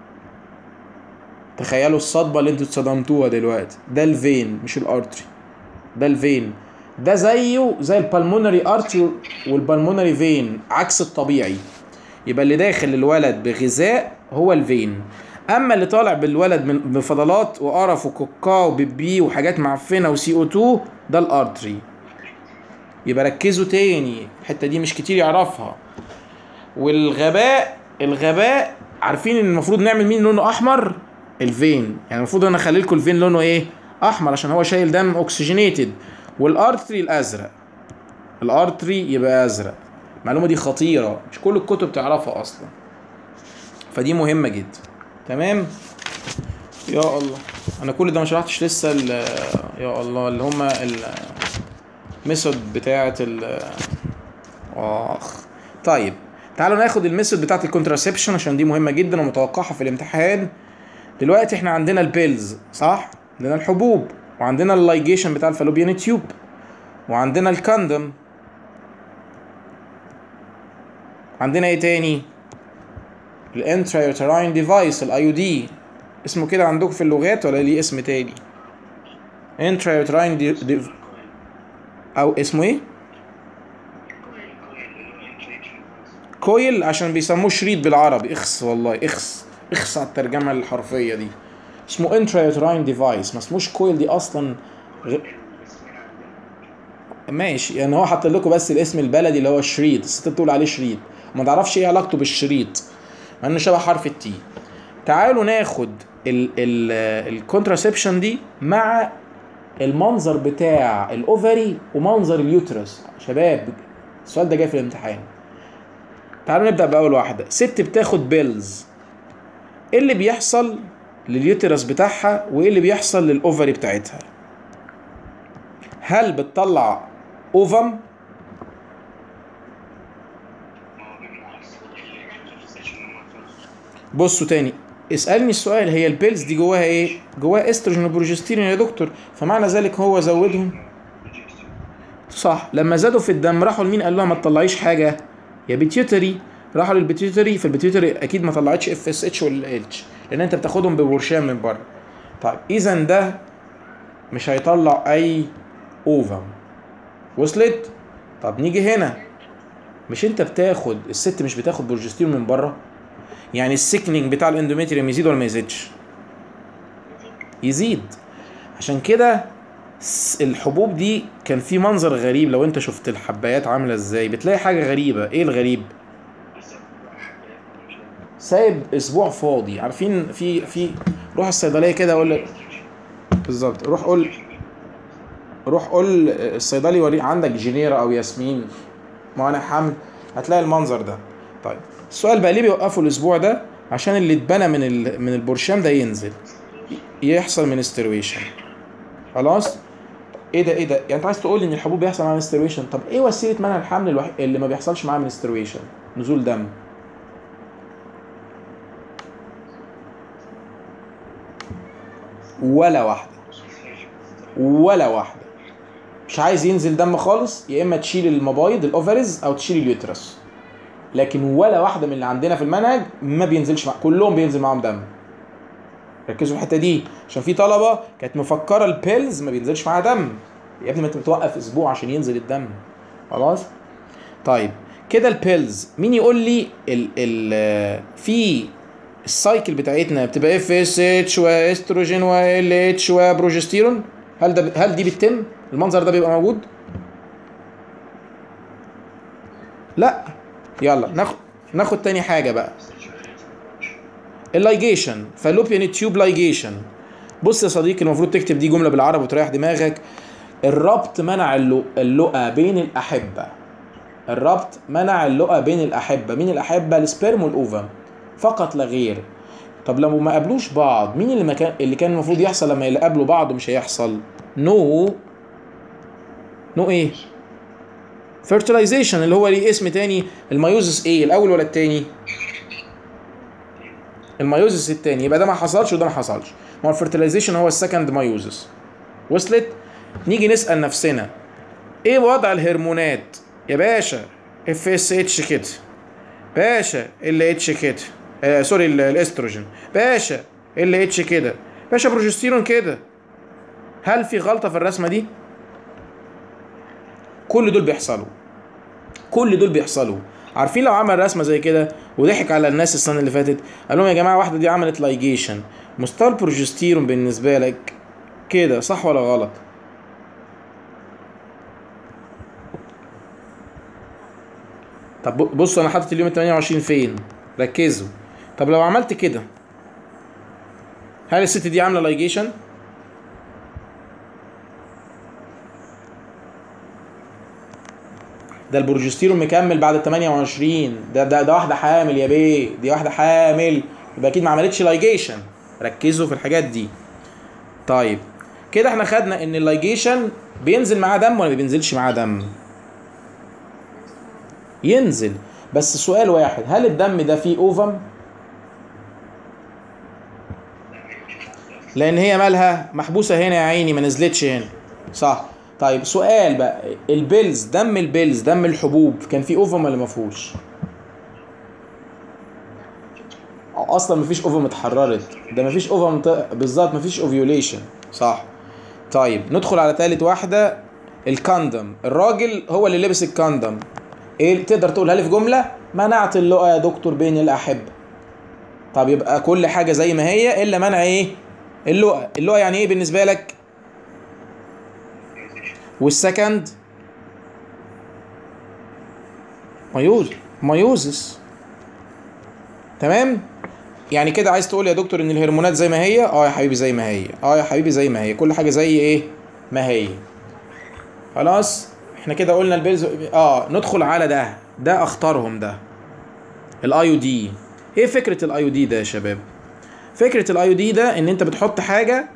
تخيلوا الصدمه اللي انتوا اتصدمتوها دلوقتي ده الفين مش الارتري ده الفين ده زيه زي البلمونري ارتري والبلمونري فين عكس الطبيعي يبقى اللي داخل الولد بغذاء هو الفين اما اللي طالع بالولد من بفضلات وقرف وكوكاو وبيبي وحاجات معفنه وسي او 2 ده الارتري يبقى ركزوا تاني الحته دي مش كتير يعرفها والغباء الغباء عارفين ان المفروض نعمل مين لونه احمر الفين يعني المفروض انا اخلي لكم الفين لونه ايه احمر عشان هو شايل دم اوكسجينيتد والارتري الازرق الارتري يبقى ازرق المعلومه دي خطيره مش كل الكتب تعرفها اصلا فدي مهمه جدا تمام يا الله انا كل ده ما شرحتش لسه ال- يا الله اللي هما الميثود بتاعه ال اخ طيب تعالوا ناخد الميثود بتاعه الكونتراسبشن عشان دي مهمه جدا ومتوقعه في الامتحان دلوقتي احنا عندنا البيلز صح عندنا الحبوب وعندنا اللايجيشن بتاع الفالوبيان تيوب وعندنا الكاندم عندنا ايه تاني الانترايوتراين ديفايس الاي دي اسمه كده عندكم في اللغات ولا ليه اسم تاني انترايوتراين دي, دي او اسمه ايه كويل عشان بيسموه شريط بالعربي اخس والله اخس اخس على الترجمه الحرفيه دي اسمه انترايوتراين ديفايس ما اسموش كويل دي اصلا غ... ماشي يعني هو حاط لكم بس الاسم البلدي اللي هو الشريط الست بتقول عليه شريط ما تعرفش ايه علاقته بالشريط مع انه شبه حرف التي تعالوا ناخد الكونتراسبشن دي مع المنظر بتاع الاوفري ومنظر اليوترس شباب السؤال ده جاي في الامتحان تعالوا نبدا باول واحده ست بتاخد بيلز ايه اللي بيحصل لليوترس بتاعها وايه اللي بيحصل للاوفري بتاعتها هل بتطلع اوفم بصوا تاني اسالني السؤال هي البيلز دي جواها ايه جواها استروجين وبروجستيرون يا دكتور فمعنى ذلك هو زودهم صح لما زادوا في الدم راحوا لمين قال لها ما تطلعيش حاجه يا بيتيوتري راحوا للبيتيوتري فالبيتيوتري اكيد ما طلعتش اف اس اتش ولا اتش لان انت بتاخدهم ببرشام من بره طيب اذا ده مش هيطلع اي اوفم وصلت طب نيجي هنا مش انت بتاخد الست مش بتاخد بروجستيرون من بره يعني السيكنينج بتاع الاندوميتريوم يزيد ولا ما يزيدش يزيد عشان كده س- الحبوب دي كان في منظر غريب لو انت شفت الحبايات عامله ازاي بتلاقي حاجه غريبه ايه الغريب سايب اسبوع فاضي عارفين في في روح الصيدليه كده اقول لك بالظبط روح قول روح قول الصيدلي وري عندك جينيرا او ياسمين موانع حمل هتلاقي المنظر ده طيب السؤال بقى ليه بيوقفوا الاسبوع ده عشان اللي اتبنى من ال... من البرشام ده ينزل يحصل منسترويشن خلاص ايه ده ايه ده يعني انت عايز تقول لي ان الحبوب بيحصل معاها منسترويشن طب ايه وسيله منع الحمل الوحيد اللي ما بيحصلش معاها منسترويشن نزول دم ولا واحده ولا واحده مش عايز ينزل دم خالص يا اما تشيل المبايض الاوفرز او تشيل اليوترس لكن ولا واحده من اللي عندنا في المنهج ما بينزلش مع كلهم بينزل معاهم دم ركزوا في الحته دي عشان في طلبه كانت مفكره البيلز ما بينزلش معاها دم يا ابني ما انت بتوقف اسبوع عشان ينزل الدم خلاص طيب كده البيلز مين يقول لي ال ال في السايكل بتاعتنا بتبقى اف اس اتش واستروجين وال اتش وبروجستيرون هل ده هل دي بتتم المنظر ده بيبقى موجود لا يلا ناخد ناخد تاني حاجه بقى اللايجيشن فالوبيان تيوب لايجيشن بص يا صديقي المفروض تكتب دي جمله بالعربي وتريح دماغك الربط منع اللو- اللقا بين الاحبه الربط منع اللقا بين الاحبه مين الاحبه السبرم والاوفم فقط لا غير طب لو ما قابلوش بعض مين اللي ما كان اللي كان المفروض يحصل لما يقابلوا بعض مش هيحصل نو نو ايه fertilization اللي هو ليه اسم تاني الميوزس ايه الاول ولا التاني الميوزس التاني يبقى ده ما حصلش وده ما حصلش ما هو الفيرتلايزيشن هو السكند ميوزس وصلت نيجي نسال نفسنا ايه وضع الهرمونات يا باشا اف اس اتش كده باشا ال اتش كده آه سوري ال- الاستروجين باشا ال اتش كده باشا بروجستيرون كده هل في غلطه في الرسمه دي كل دول بيحصلوا كل دول بيحصلوا عارفين لو عمل رسمه زي كده وضحك على الناس السنه اللي فاتت قال لهم يا جماعه واحده دي عملت لايجيشن مستوى البروجستيرون بالنسبه لك كده صح ولا غلط طب ب- بصوا انا حاطط اليوم ال 28 فين ركزوا طب لو عملت كده هل الست دي عامله لايجيشن ده البروجستيرون مكمل بعد ال 28 ده ده ده واحده حامل يا بيه دي واحده حامل يبقى اكيد ما عملتش لايجيشن ركزوا في الحاجات دي طيب كده احنا خدنا ان اللايجيشن بينزل معاه دم ولا ما بينزلش معاه دم ينزل بس سؤال واحد هل الدم ده فيه اوفم لان هي مالها محبوسه هنا يا عيني ما نزلتش هنا صح طيب سؤال بقى البيلز دم البيلز دم الحبوب كان فيه اوفم ولا ما فيهوش اصلا مفيش اوفم اتحررت ده مفيش اوفم ط- بالظبط مفيش اوفيوليشن صح طيب ندخل على تالت واحده الكاندم الراجل هو اللي لبس الكاندم ايه تقدر تقولها لي في جمله منعت اللقا يا دكتور بين الاحبه طب يبقى كل حاجه زي ما هي الا منع ايه اللقا اللقا يعني ايه بالنسبه لك والسكند ميوز ميوزس تمام يعني كده عايز تقول يا دكتور ان الهرمونات زي ما هي اه يا حبيبي زي ما هي اه يا حبيبي زي ما هي كل حاجه زي ايه ما هي خلاص احنا كده قلنا البيلز اه ندخل على ده ده اختارهم ده الاي دي ايه فكره الاي دي ده يا شباب فكره الاي دي ده ان انت بتحط حاجه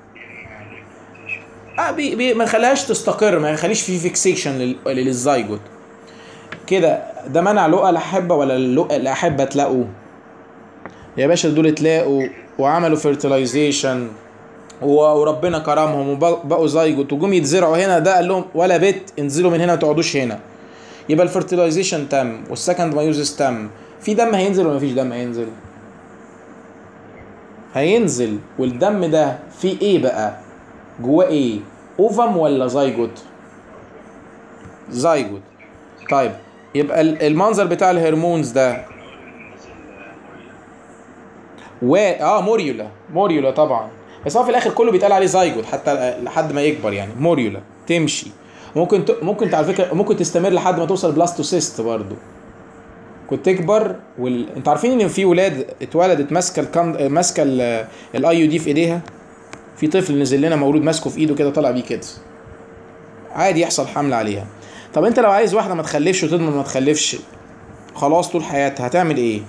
اه بي بي ما نخليهاش تستقر ما نخليش في فيكسيشن للزيجوت كده ده منع لقى الاحبه ولا اللقى الاحبه تلاقوا يا باشا دول اتلاقوا وعملوا فيرتلايزيشن وربنا كرمهم وبقوا زيجوت وجم يتزرعوا هنا ده قال لهم ولا بيت انزلوا من هنا ما تقعدوش هنا يبقى الفيرتلايزيشن تم والسكند مايوزس تم في دم هينزل ولا مفيش دم هينزل هينزل والدم ده فيه ايه بقى جواه ايه اوفم ولا زيجوت زيجوت طيب يبقى ال- المنظر بتاع الهرمونز ده و اه موريولا موريولا طبعا بس هو في الاخر كله بيتقال عليه زيجوت حتى لحد ما يكبر يعني موريولا تمشي ممكن ت... ممكن على فكره ممكن تستمر لحد ما توصل بلاستوسيست برضو كنت تكبر وال... انتوا عارفين ان في ولاد اتولدت ماسكه الكم... ماسكه الاي يو دي في ايديها في طفل نزل لنا مولود ماسكه في ايده كده طالع بيه كده عادي يحصل حمل عليها طب انت لو عايز واحده ما تخلفش وتضمن ما تخلفش خلاص طول حياتها هتعمل ايه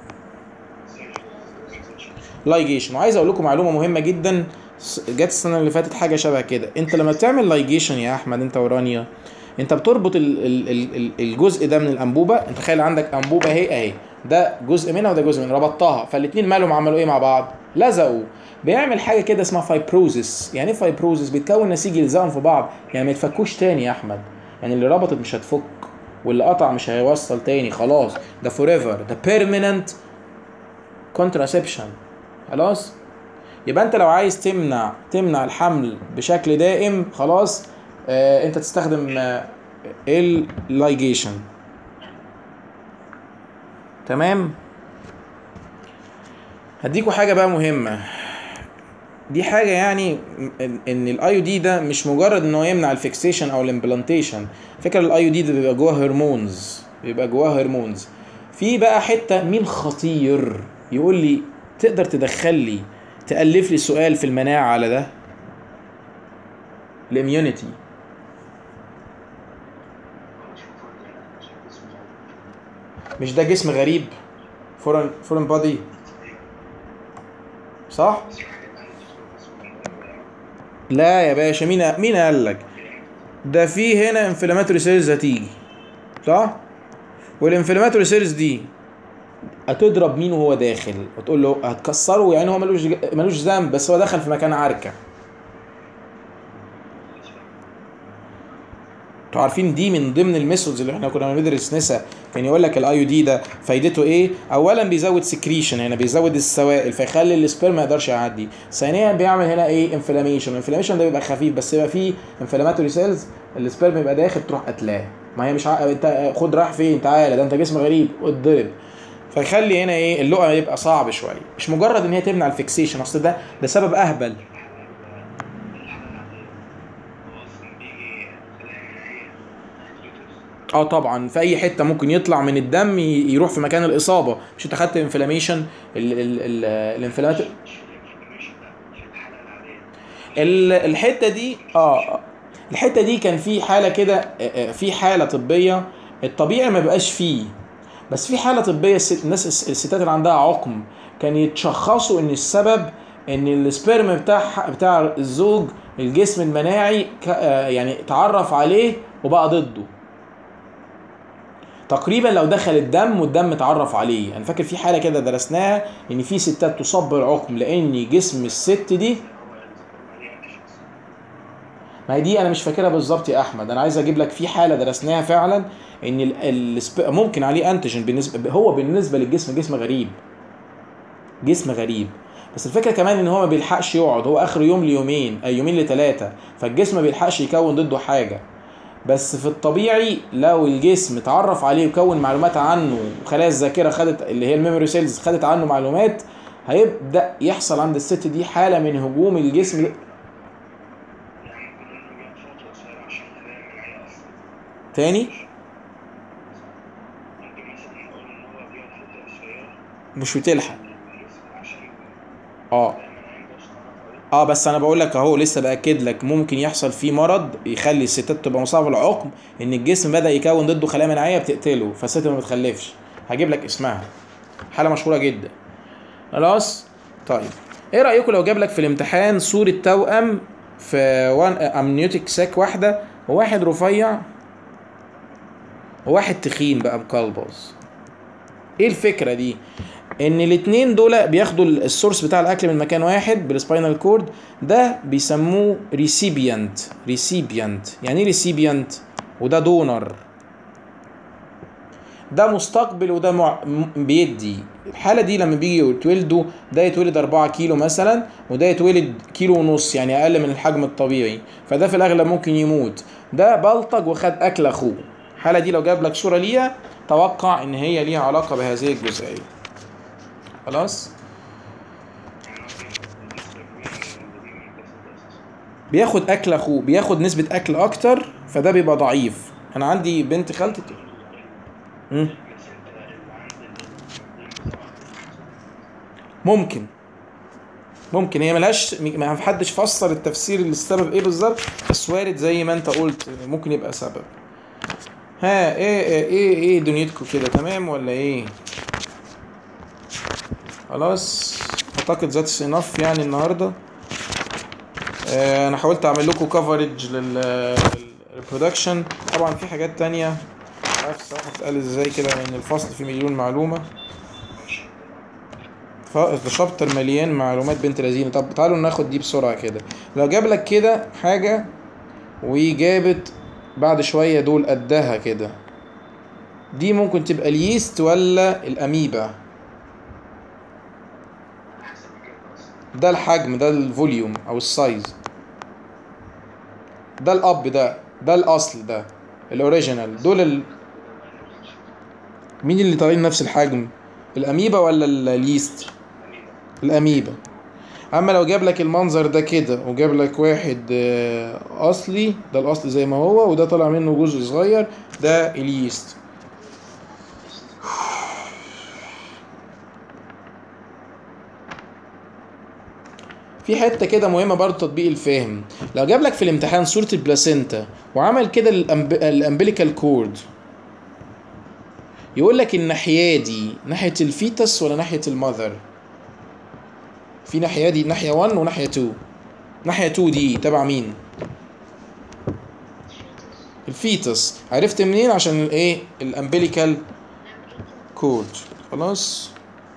لايجيشن وعايز اقول لكم معلومه مهمه جدا س- جت السنه اللي فاتت حاجه شبه كده انت لما بتعمل لايجيشن يا احمد انت ورانيا انت بتربط ال ال ال ال الجزء ده من الانبوبه انت تخيل عندك انبوبه اهي اهي ده جزء منها وده جزء منها ربطتها فالاثنين مالهم عملوا ايه مع بعض لزقوا بيعمل حاجه كده اسمها فايبروزس يعني ايه فايبروزس بيتكون نسيج يلزقهم في بعض يعني ما يتفكوش تاني يا احمد يعني اللي ربطت مش هتفك واللي قطع مش هيوصل تاني خلاص ده فور ايفر ده بيرمننت كونتراسبشن خلاص يبقى انت لو عايز تمنع تمنع الحمل بشكل دائم خلاص آه انت تستخدم آه اللايجيشن تمام هديكوا حاجه بقى مهمه دي حاجه يعني ان- ان الاي دي ده مش مجرد ان هو يمنع الفيكسيشن او الامبلانتيشن فكره الاي دي ده بيبقى جواه هرمونز بيبقى جواه هرمونز في بقى حته مين خطير يقول لي تقدر تدخل لي تالف لي سؤال في المناعه على ده الاميونيتي مش ده جسم غريب فورن فورن بادي صح لا يا باشا مين مين قال لك ده في هنا انفلاماتوري سيلز هتيجي صح والانفلاماتوري سيلز دي هتضرب مين وهو داخل وتقول له هتكسره يعني هو ملوش ملوش ذنب بس هو دخل في مكان عركه انتوا عارفين دي من ضمن الميثودز اللي احنا كنا بندرس نسا كان يقول لك الاي دي ده فايدته ايه؟ اولا بيزود سكريشن هنا بيزود السوائل فيخلي السبيرم ما يقدرش يعدي، ثانيا بيعمل هنا ايه؟ انفلاميشن، الانفلاميشن ده بيبقى خفيف بس يبقى فيه انفلاماتوري سيلز السبيرم يبقى داخل تروح قتلاه، ما هي مش ع... انت خد رايح فين؟ تعالى ده انت جسم غريب اتضرب فيخلي هنا ايه؟ اللقا يبقى صعب شويه، مش مجرد ان هي تمنع الفيكسيشن اصل ده ده سبب اهبل هو اصلا بيجي خلايا مناعيه اليوترس اه طبعا في اي حته ممكن يطلع من الدم ي- يروح في مكان الاصابه مش انت خدت انفلاميشن الانفلامات مش الانفلاميشن ده في الحاله العاديه ال- الحته دي اه الحته دي كان في حاله كده آه، آه، في حاله طبيه الطبيعي ما بيبقاش فيه بس في حاله طبيه الست الناس الس- الستات اللي عندها عقم كان يتشخصوا ان السبب ان السبرم بتاع بتاع الزوج الجسم المناعي ك- آه، يعني تعرف عليه وبقى ضده تقريبا لو دخل الدم والدم اتعرف عليه انا فاكر في حاله كده درسناها ان في ستات تصاب بالعقم لان جسم الست دي هو السبرم دي انتيجنز ما هي دي انا مش فاكرها بالظبط يا احمد انا عايز اجيب لك في حاله درسناها فعلا ان ال- السب... ممكن عليه انتيجين بالنسبه هو بالنسبه للجسم جسم غريب جسم غريب بس الفكره كمان ان هو ما بيلحقش يقعد هو اخر يوم ليومين اي يومين لثلاثه فالجسم ما بيلحقش يكون ضده حاجه بس في الطبيعي لو الجسم اتعرف عليه وكون معلومات عنه وخلايا الذاكره خدت اللي هي الميموري سيلز خدت عنه معلومات هيبدا يحصل عند الست دي حاله من هجوم الجسم يعني نقول انه بيقعد فتره قصيره عشان خلايا مناعيه اصلا تاني ممكن مثلا نقول ان هو بيقعد فتره قصيره مش بتلحق عشان اه خلايا مناعيه مش تعرف عليه اه بس انا بقول لك اهو لسه باكد لك ممكن يحصل فيه مرض يخلي الستات تبقى مصابه بالعقم ان الجسم بدا يكون ضده خلايا مناعيه بتقتله فالست ما بتخلفش هجيب لك اسمها حاله مشهوره جدا خلاص طيب ايه رايكم لو جاب لك في الامتحان صوره توأم في وان امنيوتيك ساك واحده وواحد رفيع وواحد تخين بقى مقلبص ايه الفكره دي ان الاتنين دول بياخدوا السورس بتاع الاكل من مكان واحد بالسباينال كورد ده بيسموه ريسيبيانت ريسيبيانت يعني ايه ريسيبيانت وده دونر ده مستقبل وده مع... م- بيدي الحالة دي لما بيجي يتولدوا ده يتولد 4 كيلو مثلا وده يتولد كيلو ونص يعني أقل من الحجم الطبيعي فده في الأغلب ممكن يموت ده بلطج وخد أكل أخوه الحالة دي لو جاب لك صورة ليها توقع إن هي ليها علاقة بهذه الجزئية خلاص بياخد اكل اخوه بياخد نسبة اكل اكتر فده بيبقى ضعيف انا عندي بنت خالتي مم. ممكن ممكن هي ملهاش ما حدش فسر التفسير السبب ايه بالظبط بس وارد زي ما انت قلت ممكن يبقى سبب ها ايه ايه ايه, إيه دنيتكم كده تمام ولا ايه خلاص اعتقد ذاتس انف يعني النهارده آه، انا حاولت اعمل لكم كفرج للبرودكشن طبعا في حاجات تانية مش عارف الصراحه تتقال ازاي كده لان الفصل فيه مليون معلومه ف- ده شابتر مليان معلومات بنت لذينه طب تعالوا ناخد دي بسرعه كده لو جاب لك كده حاجه وجابت بعد شويه دول قدها كده دي ممكن تبقى اليست ولا الاميبا ده الحجم ده الفوليوم او السايز ده الاب ده ده الاصل ده الاوريجينال دول ال... مين اللي طالعين نفس الحجم الاميبا ولا ال- اليست الاميبا اما لو جاب لك المنظر ده كده وجاب لك واحد آه، اصلي ده الاصل زي ما هو وده طالع منه جزء صغير ده اليست في حته كده مهمه برضه تطبيق الفهم لو جاب لك في الامتحان صوره البلاسينتا وعمل كده الأمب... الامبليكال كورد يقول لك الناحيه دي ناحيه الفيتس ولا ناحيه المذر في ناحيه دي ناحيه 1 وناحيه 2 ناحيه 2 دي تبع مين الفيتس عرفت منين عشان الايه الامبليكال كود خلاص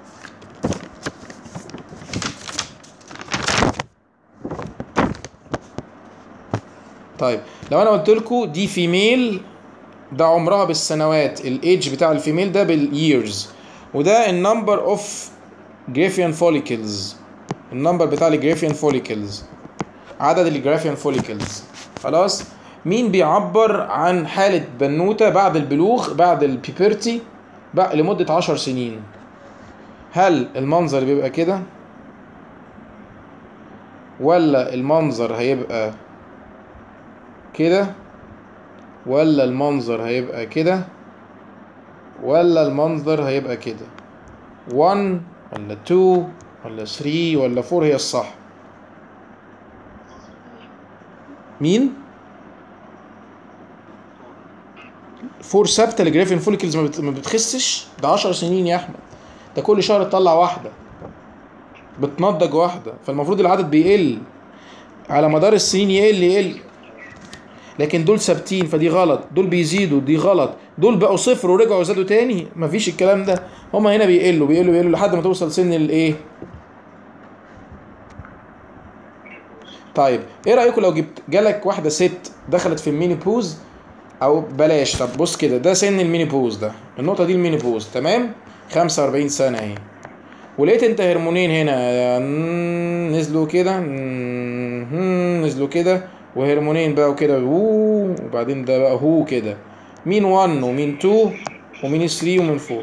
طيب لو انا قلت لكم دي فيميل ده عمرها بالسنوات الايدج بتاع الفيميل ده بالييرز وده النمبر اوف جريفيان فوليكلز النمبر بتاع الجريفيان فوليكلز عدد الجرافيان فوليكلز خلاص مين بيعبر عن حالة بنوتة بعد البلوغ بعد البيبرتي بقى لمدة عشر سنين هل المنظر بيبقى كده ولا المنظر هيبقى كده ولا المنظر هيبقى كده ولا المنظر هيبقى كده 1 ولا 2 ولا 3 ولا 4 هي الصح مين؟ فور ثابته الجرافين فوليكلز ما بت- ما بتخسش ده 10 سنين يا احمد ده كل شهر تطلع واحده بتنضج واحده فالمفروض العدد بيقل على مدار السنين يقل يقل لكن دول ثابتين فدي غلط دول بيزيدوا دي غلط دول بقوا صفر ورجعوا زادوا تاني مفيش الكلام ده هما هنا بيقلوا بيقلوا بيقلوا لحد ما توصل سن الايه طيب ايه رايكم لو جبت جالك واحده ست دخلت في الميني بوز او بلاش طب بص كده ده سن الميني بوز ده النقطه دي الميني بوز تمام 45 سنه اهي ولقيت انت هرمونين هنا مم، نزلوا كده مم، نزلوا كده وهرمونين بقى وكده وو وبعدين ده بقى هو كده مين 1 ومين 2 ومين 3 ومين 4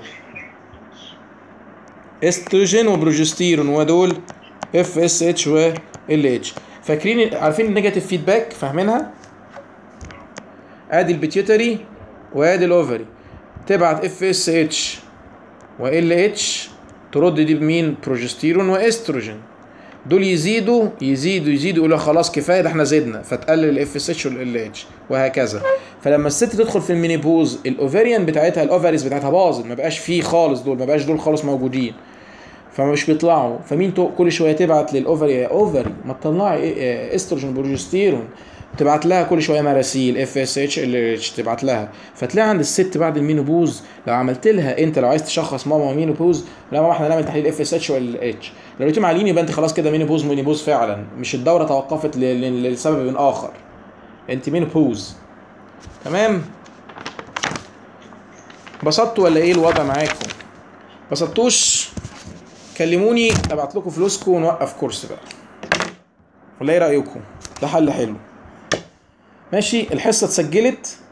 استروجين وبروجستيرون ودول اف اس اتش و ال اتش فاكرين عارفين النيجاتيف فيدباك فاهمينها ادي البيتيوتري وادي الاوفري تبعت اف اس اتش وال اتش ترد دي بمين بروجستيرون واستروجين دول يزيدوا يزيدوا يزيدوا يقولوا خلاص كفايه ده احنا زدنا فتقلل الاف اس اتش والال اتش وهكذا فلما الست تدخل في المينيبوز الاوفريان بتاعتها الاوفريز بتاعتها باظت ما بقاش فيه خالص دول ما بقاش دول خالص موجودين فمش بيطلعوا فمين تو كل شويه تبعت للاوفري يا اوفري ما تطلعي إيه- إيه استروجين بروجستيرون تبعت لها كل شويه مراسيل اف اس اتش ال اتش تبعت لها فتلاقي عند الست بعد المينوبوز لو عملت لها انت لو عايز تشخص ماما مينوبوز لا ماما احنا نعمل تحليل اف اس اتش وال اتش لو لقيتهم عاليين يبقى انت خلاص كده مينوبوز مينوبوز فعلا مش الدوره توقفت ل- ل- لسبب اخر انت مينوبوز تمام بسطتوا ولا ايه الوضع معاكم بسطتوش كلموني ابعت لكم فلوسكم ونوقف كورس بقى ولا ايه رايكم ده حل حلو ماشي الحصه اتسجلت